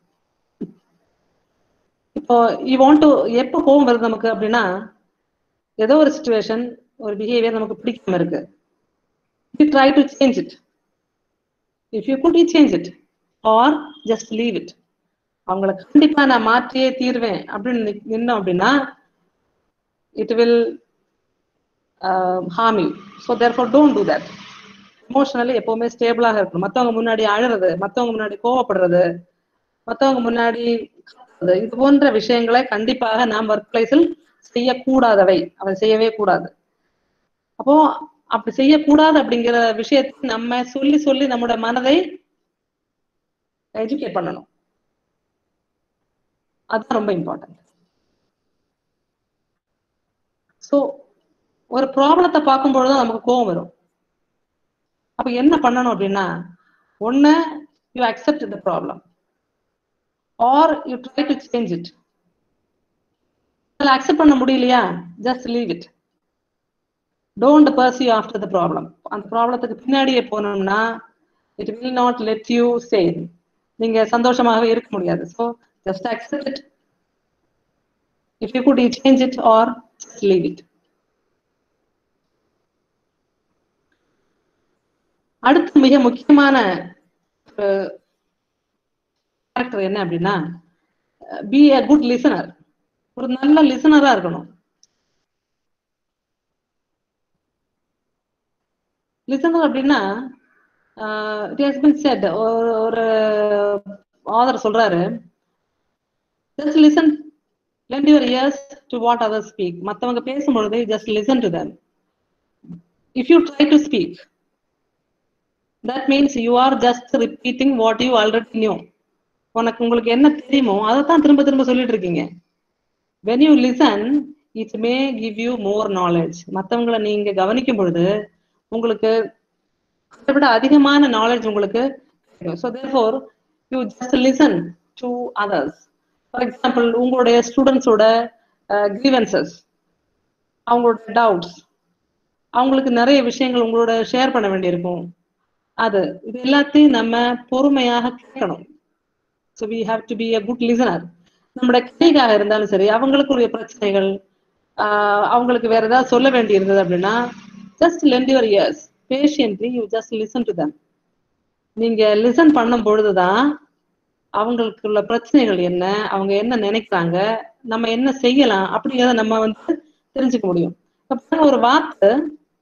இப்போ யூ வாண்ட் டு எப்போ கோவம் வருது நமக்கு அப்படின்னா ஏதோ ஒரு சுச்சுவேஷன் ஒரு பிஹேவியர் நமக்கு பிடிக்காம இருக்கு you try to change it if you could you change it or just leave it அவங்கள கண்டிப்பா நான் மாற்றியே தீர்வேன் அப்படின்னு நி- நின்னோம் அப்படின்னா it will harm you so therefore don't do that emotionally எப்பவுமே ஸ்டேபிளாக இருக்கணும் மத்தவங்க முன்னாடி அழுறது மத்தவங்க முன்னாடி கோவப்படுறது மத்தவங்க முன்னாடி கத்துறது, இது போன்ற விஷயங்களை கண்டிப்பாக நாம் ஒர்க் பிளேஸில் செய்யக்கூடாதவை அதை செய்யவே கூடாது அப்போ அப்படி செய்யக்கூடாது அப்படிங்கிற விஷயத்தை நம்ம சொல்லி சொல்லி நம்மளோட மனதை எஜுகேட் பண்ணணும் அதுதான் ரொம்ப இம்பார்ட்டன்ட் ஸோ ஒரு ப்ராப்ளத்தை பார்க்கும்பொழுது தான் நமக்கு கோவம் வரும் அப்ப என்ன பண்ணணும் அப்படின்னா ஒண்ணு you accept the problem or you try to change it அதில் அக்செப்ட் பண்ண முடியலையா just leave it don't pursue after the problem அந்த ப்ராப்ளத்துக்கு பின்னாடியே போனோம்னா it will not let you say நீங்க சந்தோஷமாகவே இருக்க முடியாது so just accept it if you could you change it or just leave it அடுத்து மிக முக்கியமான கேரக்டர் என்ன அப்படின்னா பி a குட் லிசனர் ஒரு நல்ல லிசனரா இருக்கணும் லிசனர் அப்படின்னா இட் ஹஸ் பின் செட் ஒரு ஆதர் சொல்றாரு just listen lend your ears to what other speak மற்றவங்க பேசும்பொழுது just listen to them if you try to speak that means you are just repeating what you already knew உனக்கு உங்களுக்கு என்ன தெரியுமோ அதை தான் திரும்ப திரும்ப சொல்லிட்டு இருக்கீங்க when you listen it may give you more knowledge மற்றவங்களை நீங்க கவனிக்கும் பொழுது உங்களுக்கு அதை விட அதிகமான நாலேஜ் உங்களுக்கு so therefore you just listen to others for example உங்களுடைய ஸ்டூடெண்ட்ஸோட கிரீவன்சஸ் அவங்களோட டவுட்ஸ் அவங்களுக்கு நிறைய விஷயங்கள் உங்களோட ஷேர் பண்ண வேண்டியிருக்கும் அது இது எல்லாத்தையும் நம்ம பொறுமையாக கேட்கணும் so we have to be a good listener நம்மளோட கிளிக்காக இருந்தாலும் சரி அவங்களுக்குரிய பிரச்சனைகள் ஆஹ் அவங்களுக்கு வேற ஏதாவது சொல்ல வேண்டி இருந்தது அப்படின்னா just lend your ears patiently you just listen to them நீங்க லிசன் பண்ணும் பொழுதுதான் அவங்களுக்குள்ள பிரச்சனைகள் என்ன அவங்க என்ன நினைக்கிறாங்க நம்ம என்ன செய்யலாம் அப்படிங்கிறத நம்ம வந்து தெரிஞ்சுக்க முடியும் அப்ப ஒரு வார்த்தை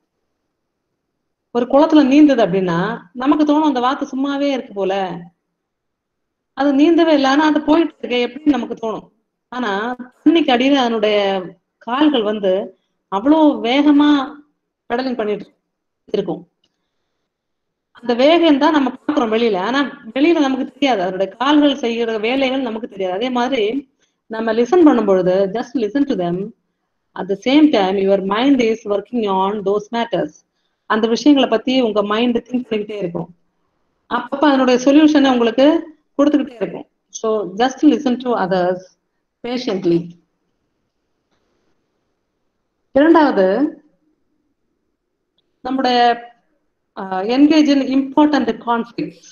ஒரு குளத்துல நீந்தது அப்படின்னா நமக்கு தோணும் அந்த வார்த்தை சும்மாவே இருக்கு போல அது நீந்தவே இல்லை ஆனா அது போயிட்டு இருக்கு எப்படி நமக்கு தோணும் ஆனா தண்ணிக்கு அடியில அதனுடைய கால்கள் வந்து அவ்வளோ வேகமா பெடலிங் பண்ணிட்டு இருக்கும் அந்த வேகம் தான் நம்ம பார்க்குறோம் வெளியில ஆனா வெளியில நமக்கு தெரியாது அதனுடைய கால்கள் செய்யற வேலைகள் நமக்கு தெரியாது அதே மாதிரி நம்ம லிசன் பண்ணும் பொழுது just listen to them at the same time your mind is working on those matters அந்த விஷயங்களை பத்தி உங்க மைண்ட் திங்க் பண்ணிக்கிட்டே இருக்கும் அப்பப்ப அதனுடைய சொல்யூஷனை உங்களுக்கு கொடுத்துக்கிட்டே இருக்கும் so just listen to others patiently இரண்டாவது நம்முடைய என்கேஜ் இன் இம்பார்ட்டன்ட் கான்ஃபிளிக்ஸ்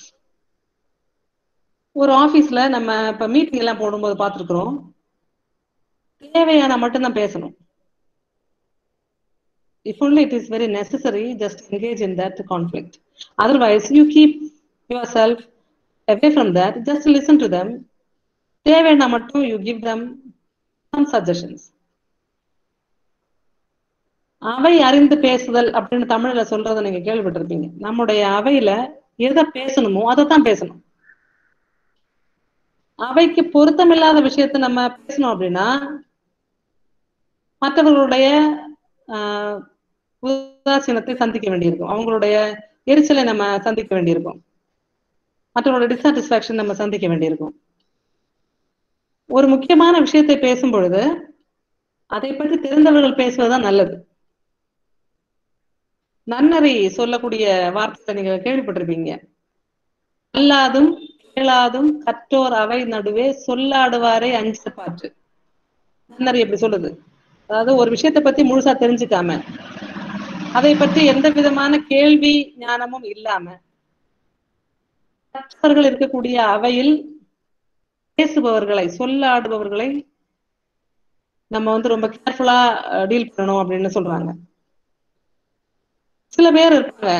ஒரு ஆஃபீஸ்ல நம்ம இப்ப மீட்டிங் எல்லாம் போடும்போது பார்த்துருக்குறோம் தேவையான மட்டும்தான் பேசணும் if only it is very necessary just engage in that conflict otherwise you keep yourself away from that just listen to them தேவைன்னா மட்டும் you give them some suggestions அவை அறிந்து பேசுதல் அப்படின்னு தமிழ்ல சொல்றதை நீங்க கேள்விப்பட்டிருப்பீங்க நம்முடைய அவையில எதை பேசணுமோ அதை தான் பேசணும் அவைக்கு பொருத்தமில்லாத விஷயத்த நம்ம பேசணும் அப்படின்னா மற்றவர்களுடைய ஆஹ் உதாசீனத்தை சந்திக்க வேண்டியிருக்கும் அவங்களுடைய எரிச்சலை நம்ம சந்திக்க வேண்டியிருக்கும் மற்றவங்களோட டிசாட்டிஸ்பாக்சன் நம்ம சந்திக்க வேண்டியிருக்கும் ஒரு முக்கியமான விஷயத்தை பேசும் பொழுது அதை பற்றி தெரிந்தவர்கள் பேசுவதுதான் நல்லது நன்னறி சொல்லக்கூடிய வார்த்தை நீங்க கேள்விப்பட்டிருப்பீங்க அல்லாதும் கேளாதும் கற்றோர் அவை நடுவே சொல்லாடுவாரை அஞ்ச பாற்று நன்னறி எப்படி சொல்லுது அதாவது ஒரு விஷயத்தை பத்தி முழுசா தெரிஞ்சுக்காம அதை பற்றி எந்த விதமான கேள்வி ஞானமும் இல்லாம கற்றவர்கள் இருக்கக்கூடிய அவையில் பேசுபவர்களை சொல்லாடுபவர்களை நம்ம வந்து ரொம்ப கேர்ஃபுல்லா டீல் பண்ணணும் அப்படின்னு சொல்றாங்க சில பேர் இருப்பாங்க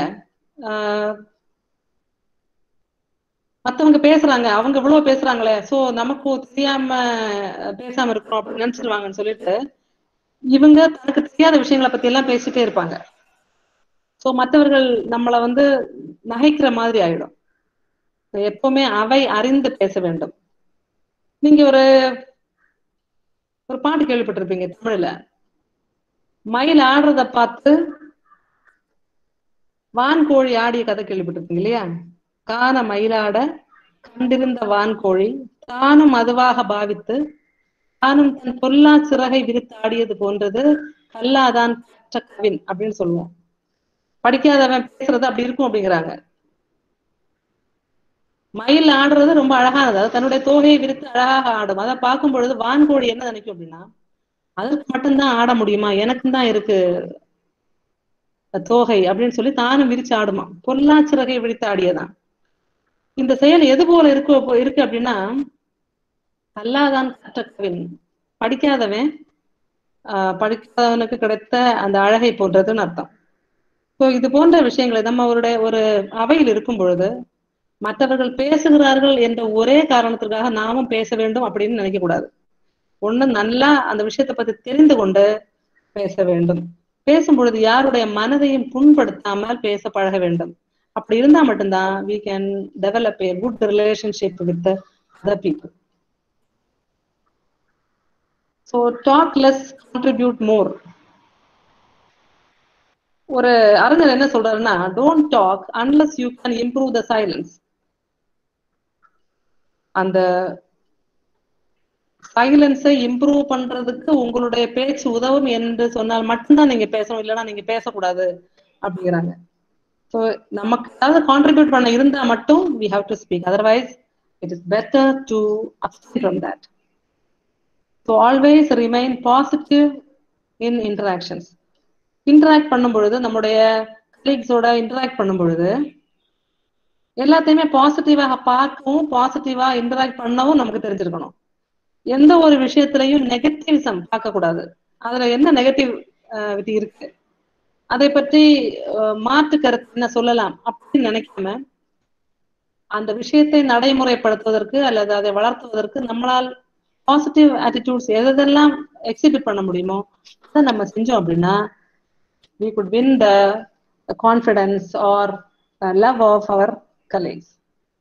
மத்தவங்க பேசுறாங்க அவங்க இவ்வளவு பேசுறாங்களே சோ நமக்கு தெரியாம பேசாம இருக்கிறோம் அப்படின்னு நினைச்சிருவாங்கன்னு சொல்லிட்டு இவங்க தனக்கு தெரியாத விஷயங்களை பத்தி எல்லாம் பேசிட்டே இருப்பாங்க சோ மற்றவர்கள் நம்மளை வந்து நகைக்கிற மாதிரி ஆயிடும் எப்பவுமே அவை அறிந்து பேச வேண்டும் நீங்க ஒரு ஒரு பாட்டு கேள்விப்பட்டிருப்பீங்க தமிழ்ல மயில் ஆடுறத பார்த்து வான்கோழி ஆடிய கதை கேள்விப்பட்டிருப்பீங்க இல்லையா காண மயிலாட கண்டிருந்த வான்கோழி தானும் அதுவாக பாவித்து தானும் தன் பொல்லா சிறகை விரித்து ஆடியது போன்றது கல்லாதான் பெற்ற கவின் அப்படின்னு சொல்லுவோம் படிக்காதவன் பேசுறது அப்படி இருக்கும் அப்படிங்கிறாங்க மயில் ஆடுறது ரொம்ப அழகானது அதாவது தன்னுடைய தோகையை விரித்து அழகாக ஆடும் அதை பார்க்கும் பொழுது வான்கோழி என்ன நினைக்கும் அப்படின்னா அதற்கு மட்டும்தான் ஆட முடியுமா எனக்கும் தான் இருக்கு தோகை அப்படின்னு சொல்லி தானும் விரிச்சு ஆடுமா பொல்லாச்சிறகை விரித்து ஆடியதான் இந்த செயல் எது போல இருக்கு இருக்கு அப்படின்னா கல்லாதான் கற்றவின் படிக்காதவன் ஆஹ் படிக்காதவனுக்கு கிடைத்த அந்த அழகை போன்றதுன்னு அர்த்தம் ஸோ இது போன்ற விஷயங்களை நம்ம அவருடைய ஒரு அவையில் இருக்கும் பொழுது மற்றவர்கள் பேசுகிறார்கள் என்ற ஒரே காரணத்திற்காக நாமும் பேச வேண்டும் அப்படின்னு நினைக்க கூடாது ஒண்ணு நல்லா அந்த விஷயத்தை பத்தி தெரிந்து கொண்டு பேச வேண்டும் பேசும் பொழுது யாருடைய மனதையும் புண்படுத்தாமல் பேச பழக வேண்டும் அப்படி இருந்தா மட்டும்தான் we can develop a good relationship with other people so talk less contribute more ஒரு அறிஞர் என்ன சொல்றாருன்னா don't talk unless you can improve the silence அந்த சைலன்ஸை இம்ப்ரூவ் பண்றதுக்கு உங்களுடைய பேச்சு உதவும் என்று சொன்னால் மட்டும்தான் நீங்க பேசணும் இல்லைன்னா நீங்க பேசக்கூடாது அப்படிங்கிறாங்க ஸோ நமக்கு ஏதாவது கான்ட்ரிபியூட் பண்ண இருந்தா மட்டும் we have to speak otherwise it is better to abstain from that so always remain positive in interactions interact பண்ணும் பொழுது நம்முடைய கலீக்ஸோட இன்டராக்ட் பண்ணும் பொழுது எல்லாத்தையுமே பாசிட்டிவாக பார்க்கவும் பாசிட்டிவா இன்டராக்ட் பண்ணவும் நமக்கு தெரிஞ்சிருக்கணும் எந்த ஒரு விஷயத்திலையும் நெகட்டிவிசம் பார்க்க கூடாது அதுல என்ன நெகட்டிவ் விட்டி இருக்கு அதை பற்றி மாற்று கருத்து என்ன சொல்லலாம் அப்படின்னு நினைக்காம அந்த விஷயத்தை நடைமுறைப்படுத்துவதற்கு அல்லது அதை வளர்த்துவதற்கு நம்மளால் பாசிட்டிவ் ஆட்டிடியூட்ஸ் எதெல்லாம் எக்ஸிபிட் பண்ண முடியுமோ அதை நம்ம செஞ்சோம் அப்படின்னா we could win the, the confidence or uh, love of our colleagues.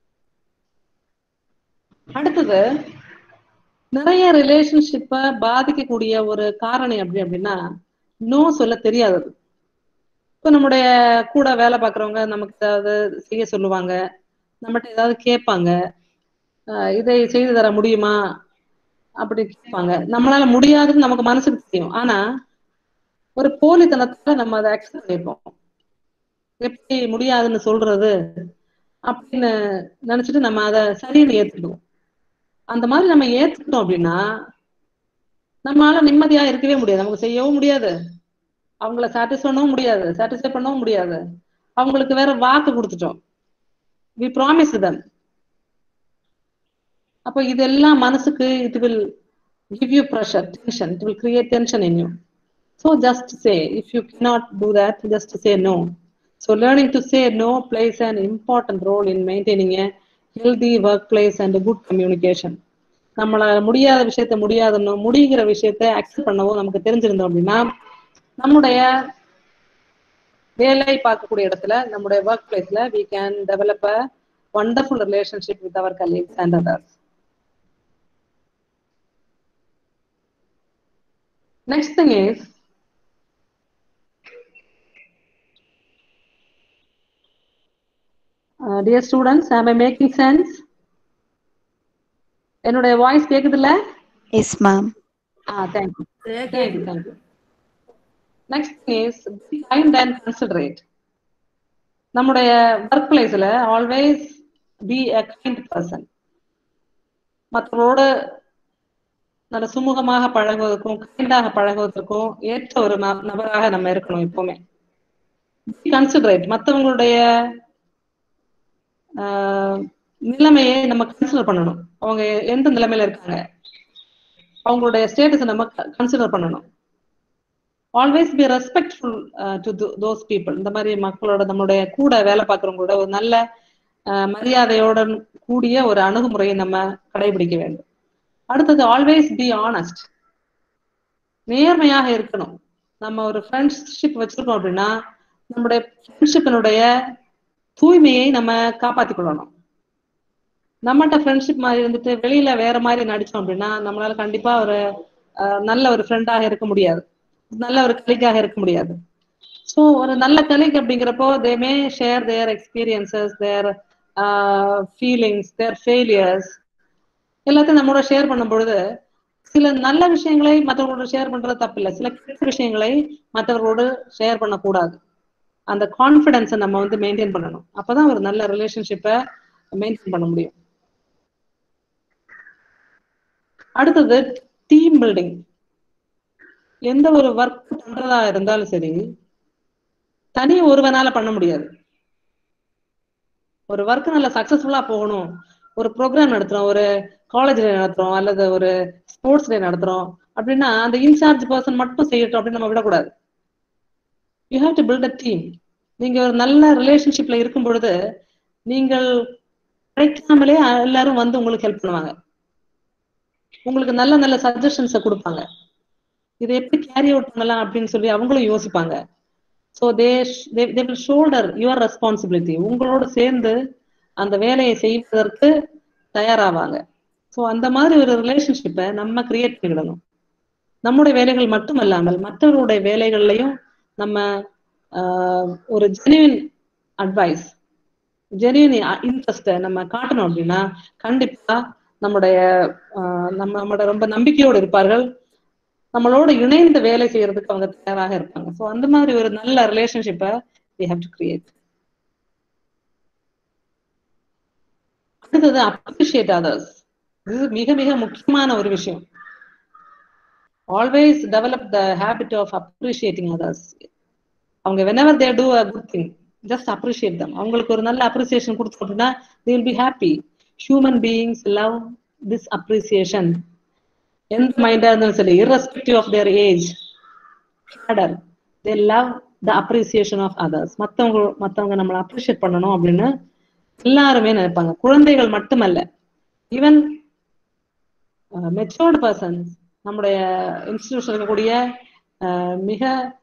அடுத்தது நிறைய ரிலேஷன்ஷிப்பை பாதிக்கக்கூடிய ஒரு காரணம் எப்படி அப்படின்னா நோ சொல்ல தெரியாதது இப்போ நம்முடைய கூட வேலை பார்க்குறவங்க நமக்கு ஏதாவது செய்ய சொல்லுவாங்க நம்மகிட்ட ஏதாவது கேட்பாங்க இதை செய்து தர முடியுமா அப்படி கேட்பாங்க நம்மளால முடியாதுன்னு நமக்கு மனசுக்கு தெரியும் ஆனா ஒரு போலித்தனத்துல நம்ம அதை அக்செப்ட் பண்ணிப்போம் எப்படி முடியாதுன்னு சொல்றது அப்படின்னு நினைச்சிட்டு நம்ம அதை சரின்னு ஏத்துக்கிடுவோம் அந்த மாதிரி நம்ம ஏத்துக்கிட்டோம் அப்படின்னா நம்மளால நிம்மதியா இருக்கவே முடியாது நமக்கு செய்யவும் முடியாது அவங்கள சாட்டிஸ்ஃபை பண்ணவும் முடியாது சாட்டிஸ்ஃபை பண்ணவும் முடியாது அவங்களுக்கு வேற வாக்கு கொடுத்துட்டோம் வி ப்ராமிஸ் தம் அப்போ இதெல்லாம் மனசுக்கு it will give you pressure tension it will create tension in you So just say, if you cannot do that, just say no. So learning to say no plays an important role in maintaining a healthy workplace and a good communication. நம்மள முடியாத விஷயத்த முடியாதுன்னு முடிகிற விஷயத்த அக்செப்ட் பண்ணவோ நமக்கு தெரிஞ்சிருந்தோம் அப்படின்னா நம்முடைய வேலை பார்க்கக்கூடிய இடத்துல நம்முடைய ஒர்க் பிளேஸ்ல we can develop a wonderful relationship with our colleagues and others Next thing is Uh, dear students, am I making sense? என்னுடைய வாய்ஸ் கேக்குதுல்ல yes ma'am ah thank you thank you thank you next is kind and considerate நம்முடைய ஒர்க் பிளேஸ்ல always be a kind person மற்றவரோட நல்ல சுமூகமாக பழகுவதற்கும் கைண்டாக பழகுவதற்கும் ஏற்ற ஒரு நபராக நம்ம இருக்கணும் எப்பவுமே கன்சிடரேட் மற்றவங்களுடைய நிலைமையை நம்ம கன்சிடர் பண்ணணும் அவங்க எந்த நிலைமையில இருக்காங்க அவங்களுடைய ஸ்டேட்டஸ் நம்ம கன்சிடர் பண்ணணும் always be respectful to those people இந்த மாதிரி மக்களோட நம்மளுடைய கூட வேலை பார்க்குறவங்களோட ஒரு நல்ல மரியாதையோட கூடிய ஒரு அணுகுமுறையை நம்ம கடைபிடிக்க வேண்டும் அடுத்தது ஆல்வேஸ் பி ஆனஸ்ட் நேர்மையாக இருக்கணும் நம்ம ஒரு ஃப்ரெண்ட்ஷிப் வச்சிருக்கோம் அப்படின்னா நம்முடைய ஃப்ரெண்ட்ஷிப்பினுடைய தூய்மையை நம்ம காப்பாத்திக் கொள்ளணும் நம்மகிட்ட ஃப்ரெண்ட்ஷிப் மாதிரி இருந்துட்டு வெளியில வேற மாதிரி நடிச்சோம் அப்படின்னா நம்மளால கண்டிப்பா ஒரு நல்ல ஒரு ஃப்ரெண்டாக இருக்க முடியாது நல்ல ஒரு கலிக்காக இருக்க முடியாது ஸோ ஒரு நல்ல கலிக் அப்படிங்கிறப்போ they may share their experiences their feelings their failures எல்லாத்தையும் நம்மளோட ஷேர் பண்ணும் பொழுது சில நல்ல விஷயங்களை மற்றவர்களோட ஷேர் பண்றது தப்பு இல்லை சில கெட்ட விஷயங்களை மற்றவர்களோடு ஷேர் பண்ணக்கூடாது அந்த கான்ஃபிடென்ஸை நம்ம வந்து மெயின்டைன் பண்ணணும் அப்பதான் ஒரு நல்ல ரிலேஷன்ஷிப்பை மெயின்டைன் பண்ண முடியும் அடுத்தது டீம் பில்டிங் எந்த ஒரு ஒர்க் பண்றதா இருந்தாலும் சரி தனி ஒருவனால பண்ண முடியாது ஒரு ஒர்க் நல்ல சக்சஸ்ஃபுல்லா போகணும் ஒரு ப்ரோக்ராம் நடத்துறோம் ஒரு காலேஜ் டே நடத்துறோம் அல்லது ஒரு ஸ்போர்ட்ஸ் டே நடத்துறோம் அப்படின்னா அந்த இன்சார்ஜ் பர்சன் மட்டும் செய்யட்டும் அப்படின்னு நம்ம விடக்கூடாது you have to build a team நீங்க ஒரு நல்ல ரிலேஷன்ஷிப்ல இருக்கும் பொழுது நீங்கள் கிடைக்காமலே எல்லாரும் வந்து உங்களுக்கு ஹெல்ப் பண்ணுவாங்க உங்களுக்கு நல்ல நல்ல சஜஷன்ஸை கொடுப்பாங்க இதை எப்படி கேரி அவுட் பண்ணலாம் அப்படின்னு சொல்லி அவங்களும் யோசிப்பாங்க so they they will shoulder your responsibility உங்களோட சேர்ந்து அந்த வேலையை செய்வதற்கு தயாராவாங்க ஸோ அந்த மாதிரி ஒரு ரிலேஷன்ஷிப்பை நம்ம கிரியேட் பண்ணிடணும் நம்முடைய வேலைகள் மட்டும் அல்லாமல் மற்றவர்களுடைய வேலைகள்லையும் நம்ம ஒரு ஜெனுவின் அட்வைஸ் ஜெனுவின் இன்ட்ரெஸ்ட்டை நம்ம காட்டணும் அப்படின்னா கண்டிப்பா நம்முடைய நம்ம நம்மளோட ரொம்ப நம்பிக்கையோடு இருப்பார்கள் நம்மளோட இணைந்து வேலை செய்யறதுக்கு அவங்க தயாராக இருப்பாங்க ஸோ அந்த மாதிரி ஒரு நல்ல ரிலேஷன்ஷிப்பை வி ஹாவ் டு கிரியேட் அடுத்தது அப்ரிஷியேட் அதர்ஸ் இது மிக மிக முக்கியமான ஒரு விஷயம் always develop the habit of appreciating others அவங்க whenever they do a good thing just appreciate them அவங்களுக்கு ஒரு நல்ல அப்ரிசியேஷன் கொடுத்தோம் அப்படின்னா they will be happy human beings love this appreciation எந்த மைண்டா இருந்தாலும் சரி irrespective of their age cadre they love the appreciation of others மத்தவங்க மத்தவங்க நம்மளை அப்ரிஷியேட் பண்ணணும் அப்படின்னு எல்லாருமே நினைப்பாங்க குழந்தைகள் மட்டுமல்ல ஈவன் மெச்சோர்டு பர்சன்ஸ் நம்முடைய இன்ஸ்டிடியூஷன் இருக்கக்கூடிய அஹ், மிக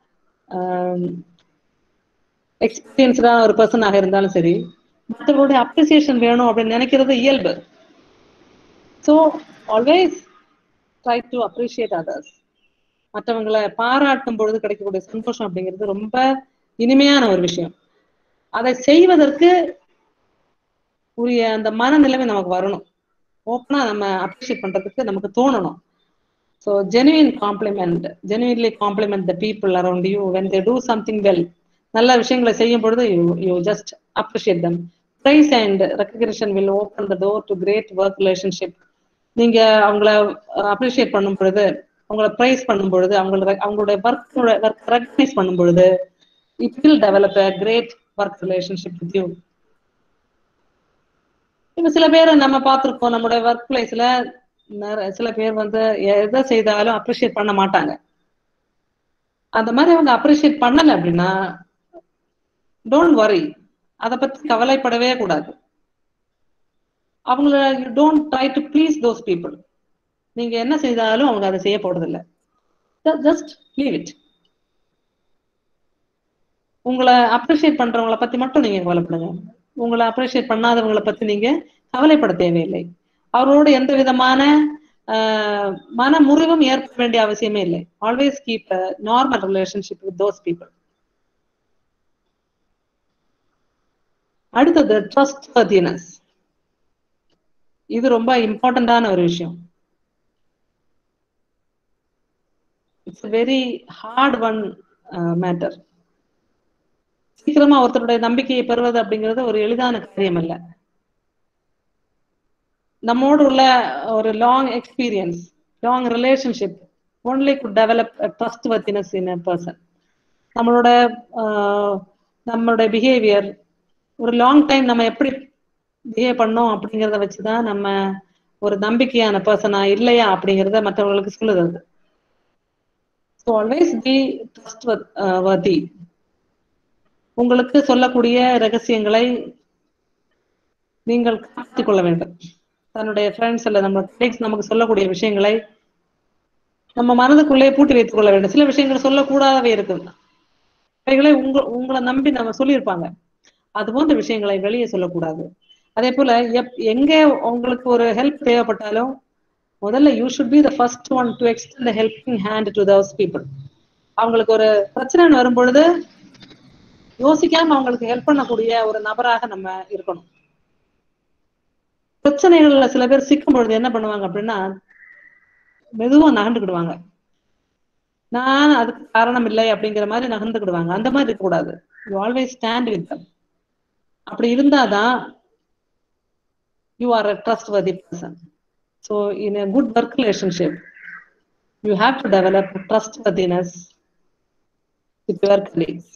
எக்ஸ்பீரியன்ஸ்டான ஒரு பர்சனாக இருந்தாலும் சரி மற்றவங்களுடைய அப்ரிசியேஷன் வேணும் அப்படின்னு நினைக்கிறது இயல்பு so always try to appreciate others மற்றவங்களை பாராட்டும் பொழுது கிடைக்கக்கூடிய சந்தோஷம் அப்படிங்கிறது ரொம்ப இனிமையான ஒரு விஷயம் அதை செய்வதற்கு உரிய அந்த மனநிலைமை நமக்கு வரணும் ஓப்பனா நம்ம அப்ரிஷியேட் பண்றதுக்கு நமக்கு தோணணும் so genuine compliment genuinely compliment the people around you when they do something well நல்ல விஷயங்களை செய்யும் பொழுது you you just appreciate them praise and recognition will open the door to great work relationship நீங்க அவங்கள அப்ரிஷியேட் பண்ணும் பொழுது அவங்கள ப்ரைஸ் பண்ணும் பொழுது அவங்களோட அவங்களுடைய ஒர்க் ஒர்க் ரெக்கக்னைஸ் பண்ணும் பொழுது it will develop a great work relationship with you இப்ப சில பேர் நம்ம பார்த்திருப்போம் நம்மளுடைய ஒர்க் பிளேஸ்ல சில பேர் வந்து எதை செய்தாலும் அப்ரிஷியேட் பண்ண மாட்டாங்க அந்த மாதிரி அவங்க அப்ரிஷியேட் பண்ணல அப்படின்னா டோன்ட் வரி அதை பத்தி கவலைப்படவே கூடாது அவங்கள you don't try to please those people நீங்க என்ன செய்தாலும் அவங்க அதை செய்ய போறது இல்ல ஜஸ்ட் லீவ் இட் உங்களை அப்ரிஷியேட் பண்றவங்கள பத்தி மட்டும் நீங்க கவலைப்படுங்க உங்களை அப்ரிஷியேட் பண்ணாதவங்களை பத்தி நீங்க கவலைப்பட தேவையில்லை அவரோட எந்த விதமான ஆஹ், மன முறிவும் ஏற்பட வேண்டிய அவசியமே இல்லை always keep normal relationship with those people அடுத்தது ட்ரஸ்ட் வர்தினஸ் இது ரொம்ப இம்பார்ட்டண்டான ஒரு விஷயம் it's very hard one matter சீக்கிரமா ஒருத்தருடைய நம்பிக்கையை பெறுவது அப்படிங்கிறது ஒரு எளிதான காரியம் அல்ல நம்மோடு உள்ள ஒரு long experience long relationship only could develop trustworthiness in a person நம்மளோட ஆஹ், நம்மளோட பிஹேவியர் ஒரு லாங் டைம் நம்ம எப்படி பிஹேவ் பண்ணோம் அப்படிங்கிறத வச்சுதான் நம்ம ஒரு நம்பிக்கையான பர்சனா இல்லையா அப்படிங்கிறத மற்றவங்களுக்கு சொல்லுது அது so always be trustworthy உங்களுக்கு சொல்லக்கூடிய ரகசியங்களை நீங்கள் காத்துக் கொள்ள வேண்டும் தன்னுடைய ஃப்ரெண்ட்ஸ் அல்ல நம்ம colleagues நமக்கு சொல்லக்கூடிய விஷயங்களை நம்ம மனதுக்குள்ளே பூட்டி வைத்துக் கொள்ள வேண்டும் சில விஷயங்கள் சொல்லக்கூடாதவே இருக்குது அவைகளை உங்க உங்களை நம்பி நம்ம சொல்லியிருப்பாங்க அது போன்ற விஷயங்களை வெளியே சொல்லக்கூடாது அதே போல எப் எங்க உங்களுக்கு ஒரு ஹெல்ப் தேவைப்பட்டாலும் முதல்ல you should be the first one to extend the helping hand to those people அவங்களுக்கு ஒரு பிரச்சனைன்னு வரும்பொழுது யோசிக்காம அவங்களுக்கு ஹெல்ப் பண்ணக்கூடிய ஒரு நபராக நம்ம இருக்கணும் பிரச்சனைகள்ல சில பேர் சிக்கும் பொழுது என்ன பண்ணுவாங்க அப்படின்னா மெதுவா நகர்ந்துக்கிடுவாங்க நான் அதுக்கு காரணம் இல்லை அப்படிங்கிற மாதிரி நகர்ந்துக்கிடுவாங்க அந்த மாதிரி இருக்கக்கூடாது you always stand with them அப்படி இருந்தாதான் you are a trustworthy person so in a good work relationship you have to develop trustworthiness with your colleagues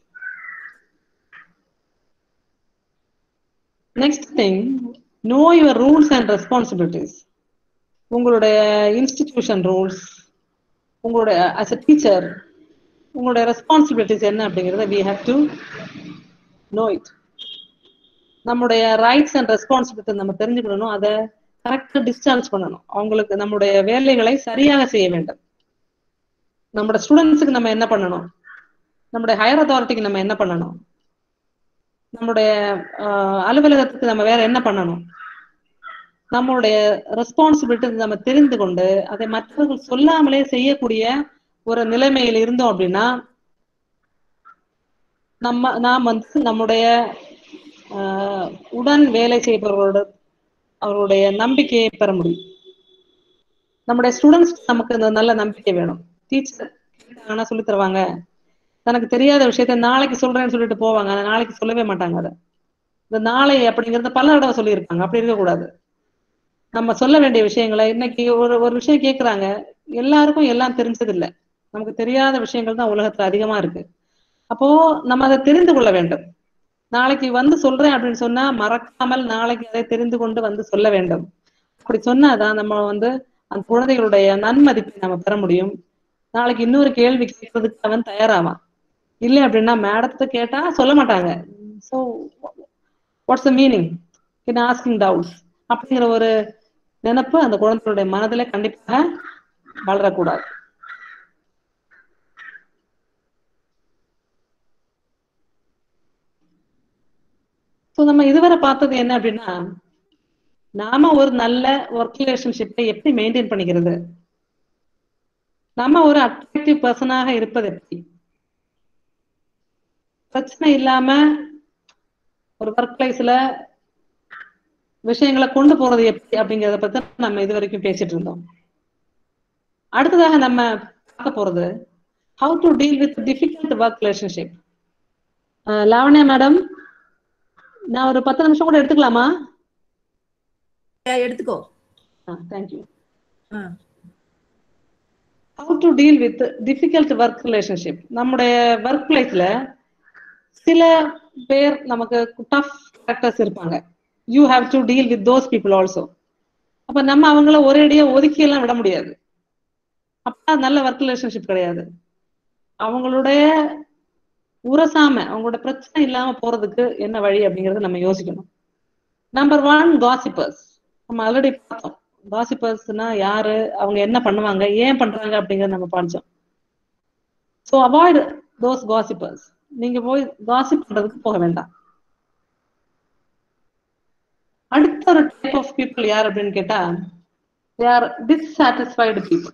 next thing know your rules and responsibilities உங்களுடைய இன்ஸ்டிடியூஷன் ரூல்ஸ் உங்களுடைய அஸ் அ டீச்சர் உங்களுடைய ரெஸ்பான்சிபிலிட்டிஸ் என்ன அப்படிங்கிறத we have to know it நம்முடைய ரைட்ஸ் அண்ட் ரெஸ்பான்சிபிலிட்டி நம்ம தெரிஞ்சுக்கணும் அதை கரெக்டாக டிஸ்சார்ஜ் பண்ணணும் அவங்களுக்கு நம்முடைய வேலைகளை சரியாக செய்ய வேண்டும் நம்மளோட ஸ்டூடெண்ட்ஸுக்கு நம்ம என்ன பண்ணணும் நம்முடைய ஹையர் அத்தாரிட்டிக்கு நம்ம என்ன பண்ணணும் நம்முடைய ஆஹ், அலுவலகத்துக்கு நம்ம வேற என்ன பண்ணணும் நம்மளுடைய ரெஸ்பான்சிபிலிட்டி நம்ம தெரிந்து கொண்டு அதை மற்றவர்கள் சொல்லாமலே செய்யக்கூடிய ஒரு நிலைமையில் இருந்தோம் அப்படின்னா நம்ம நாம் வந்து நம்முடைய ஆஹ், உடன் வேலை செய்பவர்களோட அவருடைய நம்பிக்கையை பெற முடியும் நம்முடைய ஸ்டூடெண்ட்ஸ் நமக்கு இந்த நல்ல நம்பிக்கை வேணும் டீச்சர் ஆனா சொல்லி தருவாங்க தனக்கு தெரியாத விஷயத்த நாளைக்கு சொல்றேன்னு சொல்லிட்டு போவாங்க ஆனா நாளைக்கு சொல்லவே மாட்டாங்க அதை இந்த நாளை அப்படிங்கறத பல தடவை சொல்லியிருப்பாங்க அப்படி இருக்கக்கூடாது நம்ம சொல்ல வேண்டிய விஷயங்களை இன்னைக்கு ஒரு ஒரு விஷயம் கேக்குறாங்க எல்லாருக்கும் எல்லாம் தெரிஞ்சது இல்ல நமக்கு தெரியாத விஷயங்கள் தான் உலகத்துல அதிகமா இருக்கு அப்போ நம்ம அதை தெரிந்து கொள்ள வேண்டும் நாளைக்கு வந்து சொல்றேன் அப்படின்னு சொன்னா மறக்காமல் நாளைக்கு அதை தெரிந்து கொண்டு வந்து சொல்ல வேண்டும் அப்படி சொன்னாதான் நம்ம வந்து அந்த குழந்தைகளுடைய நன்மதிப்பை நம்ம பெற முடியும் நாளைக்கு இன்னொரு கேள்வி கேட்கறதுக்கு அவன் தயாராவான் இல்லை அப்படின்னா மேடத்தை கேட்டா சொல்ல மாட்டாங்க so what's the meaning in asking doubts அப்படிங்கிற ஒரு நினைப்பு அந்த குழந்தைகளுடைய மனதில கண்டிப்பாக வளரக்கூடாது ஸோ நம்ம இதுவரை பார்த்தது என்ன அப்படின்னா நாம ஒரு நல்ல ஒர்க் ரிலேஷன்ஷிப்பை எப்படி மெயின்டைன் பண்ணிக்கிறது நம்ம ஒரு அட்ராக்டிவ் பர்சனாக இருப்பது எப்படி பிரச்சனை இல்லாம ஒரு ஒர்க் பிளேஸ்ல விஷயங்களை கொண்டு போறது எப்படி அப்படிங்கறத பத்தி நம்ம இது வரைக்கும் பேசிட்டு இருந்தோம் அடுத்ததாக நம்ம பார்க்க போறது how to deal with difficult work relationship Lavanya madam நான் ஒரு பத்து நிமிஷம் கூட எடுத்துக்கலாமா எடுத்துக்கோ thank you ah. How to deal with difficult work relationship நம்முடைய ஒர்க் பிளேஸ்ல சில பேர் நமக்கு டஃப் கேரக்டர்ஸ் இருப்பாங்க you have to deal with those people also அப்ப நம்ம அவங்கள ஒரேடியா ஒதுக்கி எல்லாம் விட முடியாது அப்ப நல்ல ஒர்க் ரிலேஷன்ஷிப் கிடையாது அவங்களுடைய உரசாம அவங்களோட பிரச்சனை இல்லாம போறதுக்கு என்ன வழி அப்படிங்கறத நம்ம யோசிக்கணும் நம்பர் ஒன் காசிப்பர்ஸ் நம்ம ஆல்ரெடி பார்த்தோம் காசிப்பர்ஸ்னா யாரு அவங்க என்ன பண்ணுவாங்க ஏன் பண்றாங்க அப்படிங்கறத நம்ம படிச்சோம் ஸோ அவாய்ட் தோஸ் காசிப்பர்ஸ் நீங்க போய் காசிப் பண்றதுக்கு போக வேண்டாம் அடுத்த ஒரு டைப் ஆஃப் பீப்புள் யார் அப்படின்னு கேட்டா they are dissatisfied people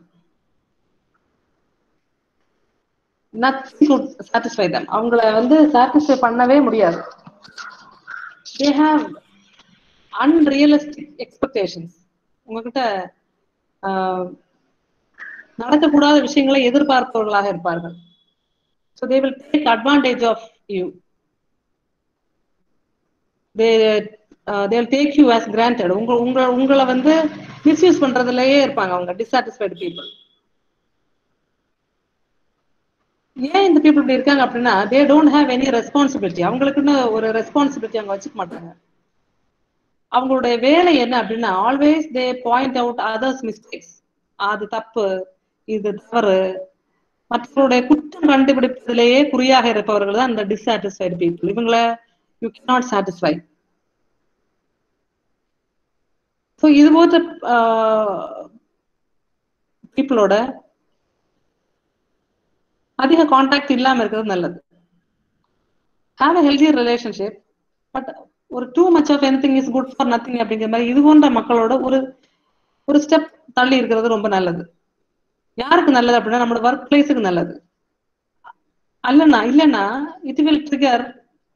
nothing could satisfy them அவங்கள வந்து சாட்டிஸ்ஃபை பண்ணவே முடியாது தே ஹாவ் அன்ரியலிஸ்டிக் எக்ஸ்பெக்டேஷன்ஸ் உங்ககிட்ட ஆஹ், நடக்கக்கூடாத விஷயங்களை எதிர்பார்ப்பவர்களாக இருப்பார்கள் so they will take advantage of you they they'll take you as granted உங்க உங்க உங்களை வந்து மிஸ்யூஸ் பண்றதுலயே இருப்பாங்க அவங்க டிசாட்டிஸ்ஃபைடு பீப்புள் ஏன் இந்த பீப்புள் இப்படி இருக்காங்க அப்படின்னா they don't have any responsibility அவங்களுக்குன்னு ஒரு ரெஸ்பான்சிபிலிட்டி அவங்க வச்சுக்க மாட்டாங்க அவங்களுடைய வேலை என்ன அப்படின்னா always they point out others mistakes அது தப்பு இது தவறு மற்றவருடைய குற்றம் கண்டுபிடிப்பதிலேயே குறியாக இருப்பவர்கள் தான் இந்த டிசாட்டிஸ்ஃபைடு பீப்புள் இவங்கள யூ நாட் சாட்டிஸ்ஃபை ஸோ இது போன்ற பீப்புளோட அதிக காண்டாக்ட் இல்லாம இருக்கிறது நல்லது have a healthy relationship but ஒரு too much of anything is good for nothing அப்படிங்கிற மாதிரி இது போன்ற மக்களோட ஒரு ஒரு ஸ்டெப் தள்ளி இருக்கிறது ரொம்ப நல்லது யாருக்கு நல்லது அப்படின்னா நம்மளோட ஒர்க் பிளேஸுக்கு நல்லது அல்லனா இல்லைன்னா it will trigger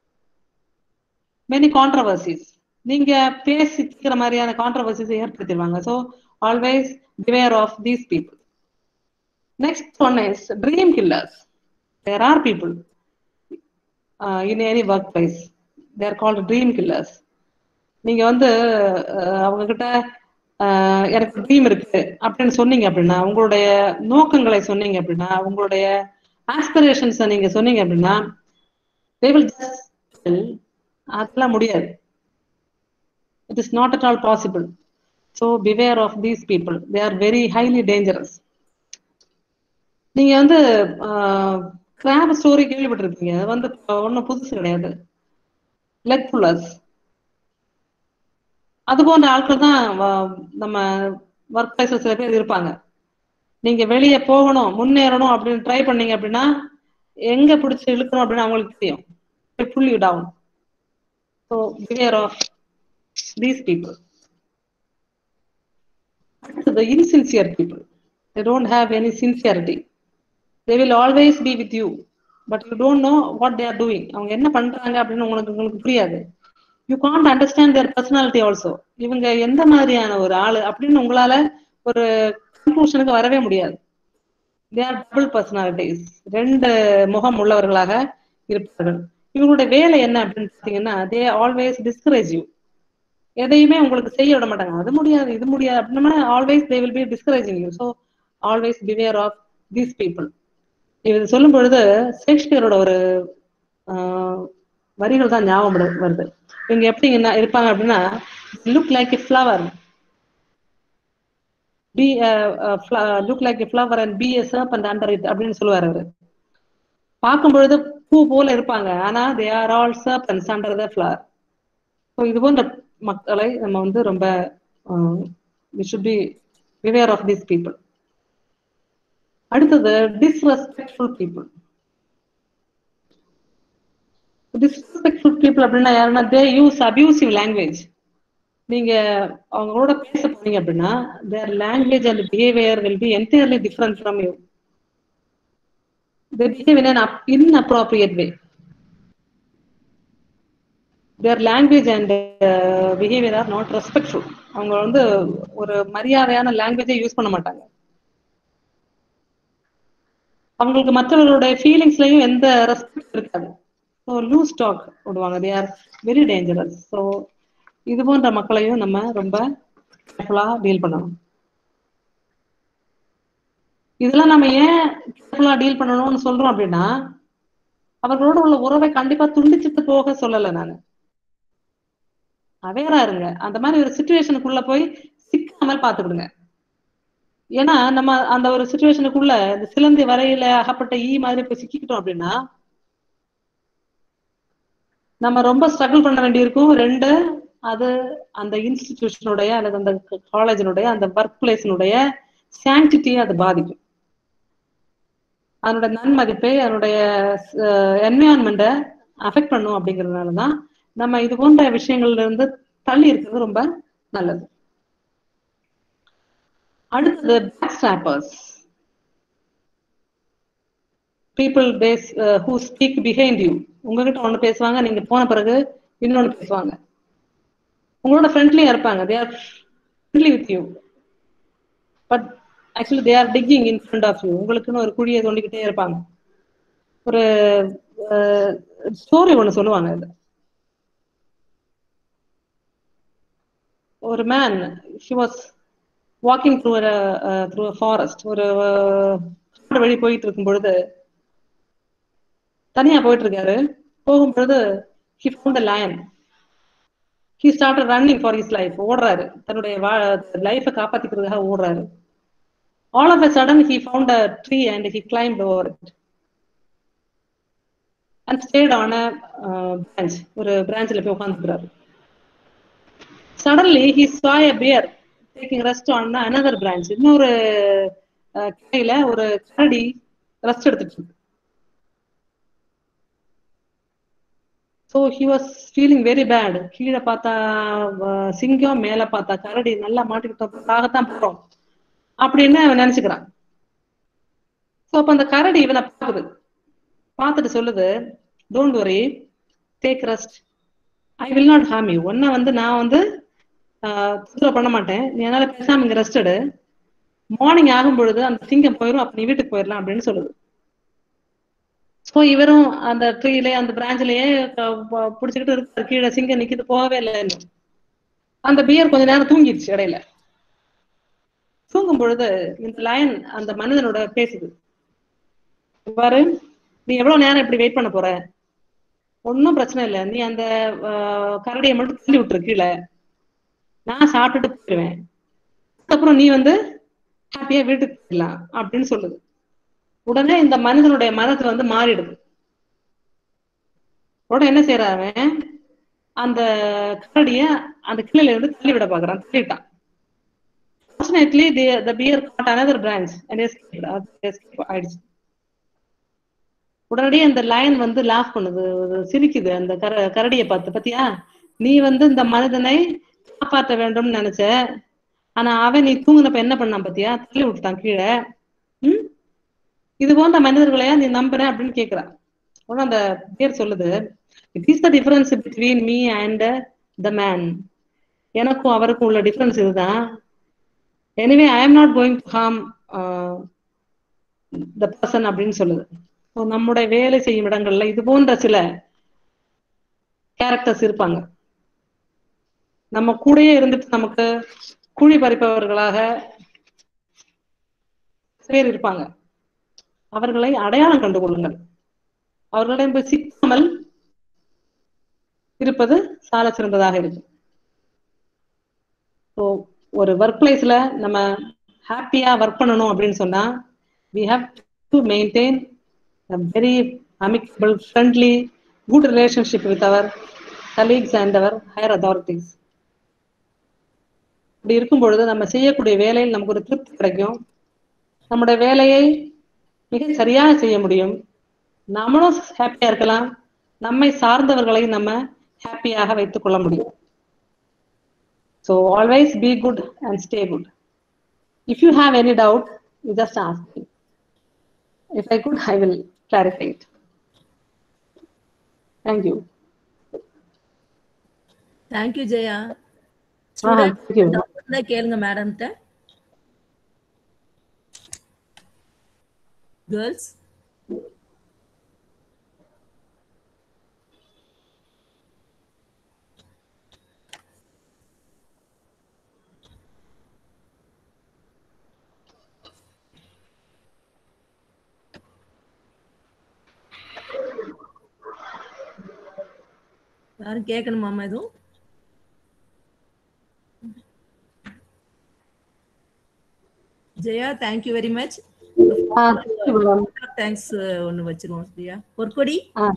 many controversies நீங்க பேசி தீக்கிற மாதிரியான கான்ட்ரவர்சிஸ் ஏற்படுத்திடுவாங்க so always beware of these people next one is dream killers there are people in any work place there called dream killers நீங்க வந்து அஹ், அவங்க கிட்ட அஹ், எனக்கு ட்ரீம் இருக்கு அப்படின்னு சொன்னீங்க அப்படின்னா உங்களுடைய நோக்கங்களை சொன்னீங்க அப்படின்னா உங்களுடைய ஆஸ்பிரேஷன்ஸை நீங்க சொன்னீங்க அப்படின்னா they will just tell, அதெல்லாம் முடியாது it is not at all possible so beware of these people they are very highly dangerous நீங்க வந்து கிராப் ஸ்டோரி கேள்விப்பட்டிருப்பீங்க அது வந்து ஒன்றும் புதுசு கிடையாது லெக் புல்லர்ஸ் அது போன்ற ஆட்கள் தான் வ- நம்ம ஒர்க் பிளேஸ்ல சில பேர் இருப்பாங்க நீங்க வெளியே போகணும் முன்னேறணும் அப்படின்னு ட்ரை பண்ணீங்க அப்படின்னா எங்க பிடிச்சி இழுக்கணும் அப்படின்னு அவங்களுக்கு தெரியும் pull you down so beware of these people அடுத்தது insincere people they don't have any sincerity they will always be with you but you don't know what they are doing அவங்க என்ன பண்றாங்க அப்படின்னு உங்களுக்கு உங்களுக்கு புரியாது you can't understand their personality also இவங்க எந்த மாதிரியான ஒரு ஆளு அப்படின்னு உங்களால ஒரு கன்க்ளூஷனுக்கு வரவே முடியாது தே ஆர் டபுள் பர்சனாலிட்டிஸ் ரெண்டு முகம் உள்ளவர்களாக இருப்பார்கள் இவங்களுடைய வேலை என்ன அப்படின்னு பார்த்தீங்கன்னா தே ஆல்வேஸ் டிஸ்கரேஜ் யூ எதையுமே உங்களுக்கு செய்ய விட மாட்டாங்க அது முடியாது இது முடியாது அப்படின்னா always they will be discouraging you so always beware of these people இது சொல்லும் பொழுது ஷேக்ஸ்பியரோட ஒரு ஆஹ், வரிகள் தான் ஞாபகம் வரு- வருது இவங்க எப்படி என்ன இருப்பாங்க அப்படின்னா look like a flower be look like a flower and be a serpent under it அப்படின்னு சொல்லுவார் அவரு பார்க்கும் பொழுது பூ போல இருப்பாங்க ஆனா they are all serpents under the flower so இது போன்ற மக்களை நம்ம வந்து ரொம்ப we should be beware of these people அடுத்தது டிஸ்ரெஸ்பெக்ட்ஃபுல் பீப்புள் டிஸ்ரெஸ்பெக்ட்ஃபுல் பீப்புள் அப்படின்னா யாருன்னா தே யூஸ் அபியூசிவ் லாங்குவேஜ் நீங்க அவங்களோட பேச போனீங்க அப்படின்னா their language and behaviour will be entirely different from you they behave in an up- inappropriate way. Their language and uh, behavior are not respectful. அவங்க வந்து ஒரு மரியாதையான லாங்குவேஜை யூஸ் பண்ண மாட்டாங்க அவங்களுக்கு மற்றவர்களுடைய ஃபீலிங்ஸ்லயும் எந்த ரெஸ்பெக்ட் இருக்காது ஸோ லூஸ் டாக் விடுவாங்க they are very dangerous so இது போன்ற மக்களையும் நம்ம ரொம்ப கேர்ஃபுல்லாக டீல் பண்ணணும் இதெல்லாம் நம்ம ஏன் கேர்ஃபுல்லா டீல் பண்ணணும்னு சொல்றோம் அப்படின்னா அவர்களோட உள்ள உறவை கண்டிப்பா துண்டிச்சுட்டு போக சொல்லல நானு அவேரா இருங்க அந்த மாதிரி ஒரு சுச்சுவேஷனுக்குள்ள போய் சிக்காமல் பாத்துக்கிடுங்க ஏன்னா நம்ம அந்த ஒரு சுச்சுவேஷனுக்குள்ள இந்த சிலந்தி வரையில அகப்பட்ட ஈ மாதிரி போய் சிக்கிக்கிட்டோம் அப்படின்னா நம்ம ரொம்ப ஸ்ட்ரகிள் பண்ண வேண்டியிருக்கும் ரெண்டு அது அந்த இன்ஸ்டிடியூஷனுடைய அல்லது அந்த காலேஜினுடைய அந்த ஒர்க் பிளேஸினுடைய சாங்டிட்டியை அது பாதிக்கும் அதனோட நன்மதிப்பை அதனுடைய என்விரான்மெண்ட்டை அஃபெக்ட் பண்ணும் அப்படிங்கிறதுனால தான் நம்ம இது போன்ற விஷயங்கள்ல இருந்து தள்ளி இருக்கிறது ரொம்ப நல்லது அடுத்தது back stabbers people face who speak behind you உங்ககிட்ட ஒன்று பேசுவாங்க நீங்க போன பிறகு இன்னொன்று பேசுவாங்க உங்களோட ஃப்ரெண்ட்லியா இருப்பாங்க they are friendly with you but actually they are digging in front of you உங்களுக்குன்னு ஒரு குழியை தோண்டிக்கிட்டே இருப்பாங்க ஒரு ஸ்டோரி ஒன்று சொல்லுவாங்க இது ஒரு man he was walking through through forest ஒரு காடு வழி போயிட்டு இருக்கும் பொழுது தனியா போயிட்டு இருக்காரு போகும் பொழுது he found lion he start running for his life ஓடுறாரு தன்னுடைய லைஃபை காப்பாத்திக்கிறதுக்காக ஓடுறாரு all of a sudden he found a tree and he climbed over it and stayed on a branch ஒரு பிரான்ச்ல போய் உட்காந்துக்கிறாரு suddenly he saw a bear taking rest on another branch இன்னொரு கிளையில ஒரு கரடி ரெஸ்ட் எடுத்துட்டு இருக்கு so he was feeling very bad கீழே பார்த்தா சிங்கம் மேலே பார்த்தா கரடி நல்லா மாட்டிக்கிட்டோம் போறோம் அப்படின்னு அவன் நினைச்சுக்கிறான் ஸோ அப்போ அந்த கரடி இவனை பார்க்குது பார்த்துட்டு சொல்லுது don't worry take rest I will not harm you ஒன்ன வந்து நான் வந்து தொந்தரவு பண்ண மாட்டேன் நீ அதனால பேசாம இங்க ரெஸ்ட் எடு மார்னிங் ஆகும் பொழுது அந்த சிங்கம் போயிடும் அப்ப நீ வீட்டுக்கு போயிடலாம் அப்படின்னு சொல்லுது ஸோ இவரும் அந்த ட்ரீலே அந்த பிரான்ச்லயே பிடிச்சிக்கிட்டு இருக்காரு கீழே சிங்கம் நிக்கிது போகவே இல்லை அந்த பியர் கொஞ்ச நேரம் தூங்கிடுச்சு இடையில தூங்கும் பொழுது இந்த லயன் அந்த மனிதனோட பேசுது பாரு நீ எவ்வளவு நேரம் இப்படி வெயிட் பண்ண போற ஒன்னும் பிரச்சனை இல்லை நீ அந்த கரடியை மட்டும் தள்ளி விட்டுரு கீழே நான் சாப்பிட்டுட்டு போயிடுவேன் அதுக்கப்புறம் நீ வந்து ஹாப்பியா வீட்டுக்கு போயிடலாம் அப்படின்னு சொல்லுது உடனே இந்த மனிதனுடைய மனது வந்து மாறிடுது உடனே என்ன செய்யறாங்க அந்த கரடிய அந்த கிளையில இருந்து தள்ளி விட பாக்குறான் தள்ளிட்டான் Fortunately, the, the bear caught another branch and escaped. escape ஆயிடுச்சு உடனடியே அந்த லயன் வந்து லாஃப் பண்ணுது சிரிக்குது அந்த கர கரடியை பார்த்து பத்தியா நீ வந்து இந்த மனிதனை காப்பாற்ற வேண்டும்னு நினைச்ச ஆனா அவன் நீ தூங்குனப்ப என்ன பண்ணான் பத்தியா தள்ளி விட்டுட்டான் கீழே உம் இது போன்ற மனிதர்களையா நீ நம்புற அப்படின்னு கேக்குறான் உடனே அந்த பேர் சொல்லுது it is the difference between me and the man எனக்கும் அவருக்கும் உள்ள டிஃபரன்ஸ் இதுதான் anyway I am not going to harm the person அப்படின்னு சொல்லுது நம்முடைய வேலை செய்யும் இடங்கள்ல இது போன்ற சில கேரக்டர்ஸ் இருப்பாங்க நம்ம கூடயே இருந்துட்டு நமக்கு குழி பறிப்பவர்களாக பேர் இருப்பாங்க அவர்களை அடையாளம் கண்டு கொள்ளுங்கள் அவர்களிடம் போய் சிக்காமல் இருப்பது சால சிறந்ததாக இருக்கும் ஸோ ஒரு ஒர்க் பிளேஸ்ல நம்ம ஹாப்பியா ஒர்க் பண்ணணும் அப்படின்னு சொன்னா we have to maintain very amicable friendly good relationship with our colleagues and our higher authorities இப்படி இருக்கும் பொழுது நம்ம செய்யக்கூடிய வேலையில் நமக்கு ஒரு திருப்தி கிடைக்கும் நம்முடைய வேலையை மிக சரியாக செய்ய முடியும் நம்மளும் ஹாப்பியா இருக்கலாம் நம்மை சார்ந்தவர்களை நம்ம ஹாப்பியாக வைத்துக் கொள்ள முடியும் so always be good and stay good if you have any doubt you just ask me if I could I will clarify it thank you thank you Jaya ஆ தேங்க்யூ இருந்தா கேளுங்க மேடம்கிட்ட கேர்ள்ஸ் யாரும் கேட்கணுமாமா எதுவும் ஜெயா தேங்க்யூ வெரி மச் ஆ தேங்க்யூ மேடம் தேங்க்ஸ் ஒன்னு வச்சிருவோம் ஜெயா பொற்கொடி ஆ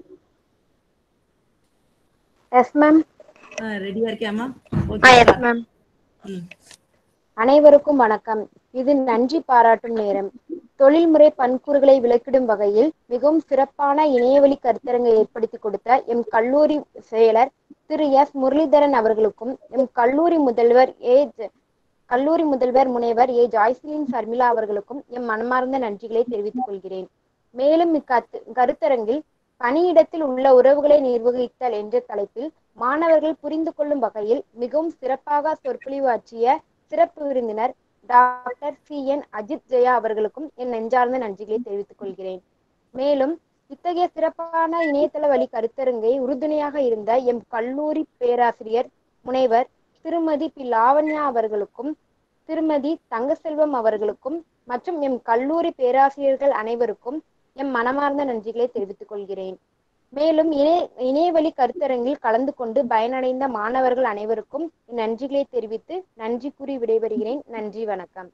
எஸ் மேம் ரெடியா இருக்கியாமா ஆ எஸ் மேம் ம் அனைவருக்கும் வணக்கம் இது நன்றி பாராட்டும் நேரம் தொழில்முறை பண்புகளை விளக்கிடும் வகையில் மிகவும் சிறப்பான இணையவழி கருத்தரங்கை ஏற்படுத்தி கொடுத்த எம் கல்லூரி செயலர் திரு எஸ் முரளிதரன் அவர்களுக்கும் எம் கல்லூரி முதல்வர் ஏ ஜ- கல்லூரி முதல்வர் முனைவர் ஏ ஜாய்சிலின் சர்மிளா அவர்களுக்கும் எம் மனமார்ந்த நன்றிகளை தெரிவித்துக் கொள்கிறேன் மேலும் இக்கத்து கருத்தரங்கில் பணியிடத்தில் உள்ள உறவுகளை நிர்வகித்தல் என்ற தலைப்பில் மாணவர்கள் புரிந்து கொள்ளும் வகையில் மிகவும் சிறப்பாக சொற்பொழிவாற்றிய சிறப்பு விருந்தினர் doctor C N Ajith Jaya அவர்களுக்கும் என் நெஞ்சார்ந்த நன்றிகளை தெரிவித்துக் கொள்கிறேன் மேலும் இத்தகைய சிறப்பான இணையதள வழி கருத்தரங்கை உறுதுணையாக இருந்த எம் கல்லூரி பேராசிரியர் முனைவர் திருமதி பி லாவண்யா அவர்களுக்கும் திருமதி தங்கசெல்வம் அவர்களுக்கும் மற்றும் எம் கல்லூரி பேராசிரியர்கள் அனைவருக்கும் எம் மனமார்ந்த நன்றிகளை தெரிவித்துக் கொள்கிறேன் மேலும் இணைய இணையவழி கருத்தரங்கில் கலந்து கொண்டு பயனடைந்த மாணவர்கள் அனைவருக்கும் என் நன்றிகளை தெரிவித்து நன்றி கூறி விடைபெறுகிறேன் நன்றி வணக்கம்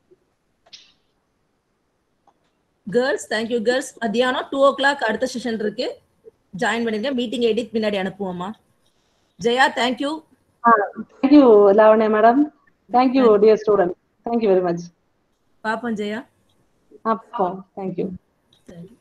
கேர்ள்ஸ் தேங்க்யூ கேர்ள்ஸ் மத்தியானம் டூ ஓ கிளாக் அடுத்த செஷன் இருக்கு ஜாயின் பண்ணிருங்க மீட்டிங் எடிட் பின்னாடி அனுப்புவோமா Jaya thank you thank you Lavanya madam thank you dear student thank you very much பாப்போம் ஜெயா அப்போ தேங்க்யூ தேங்க்யூ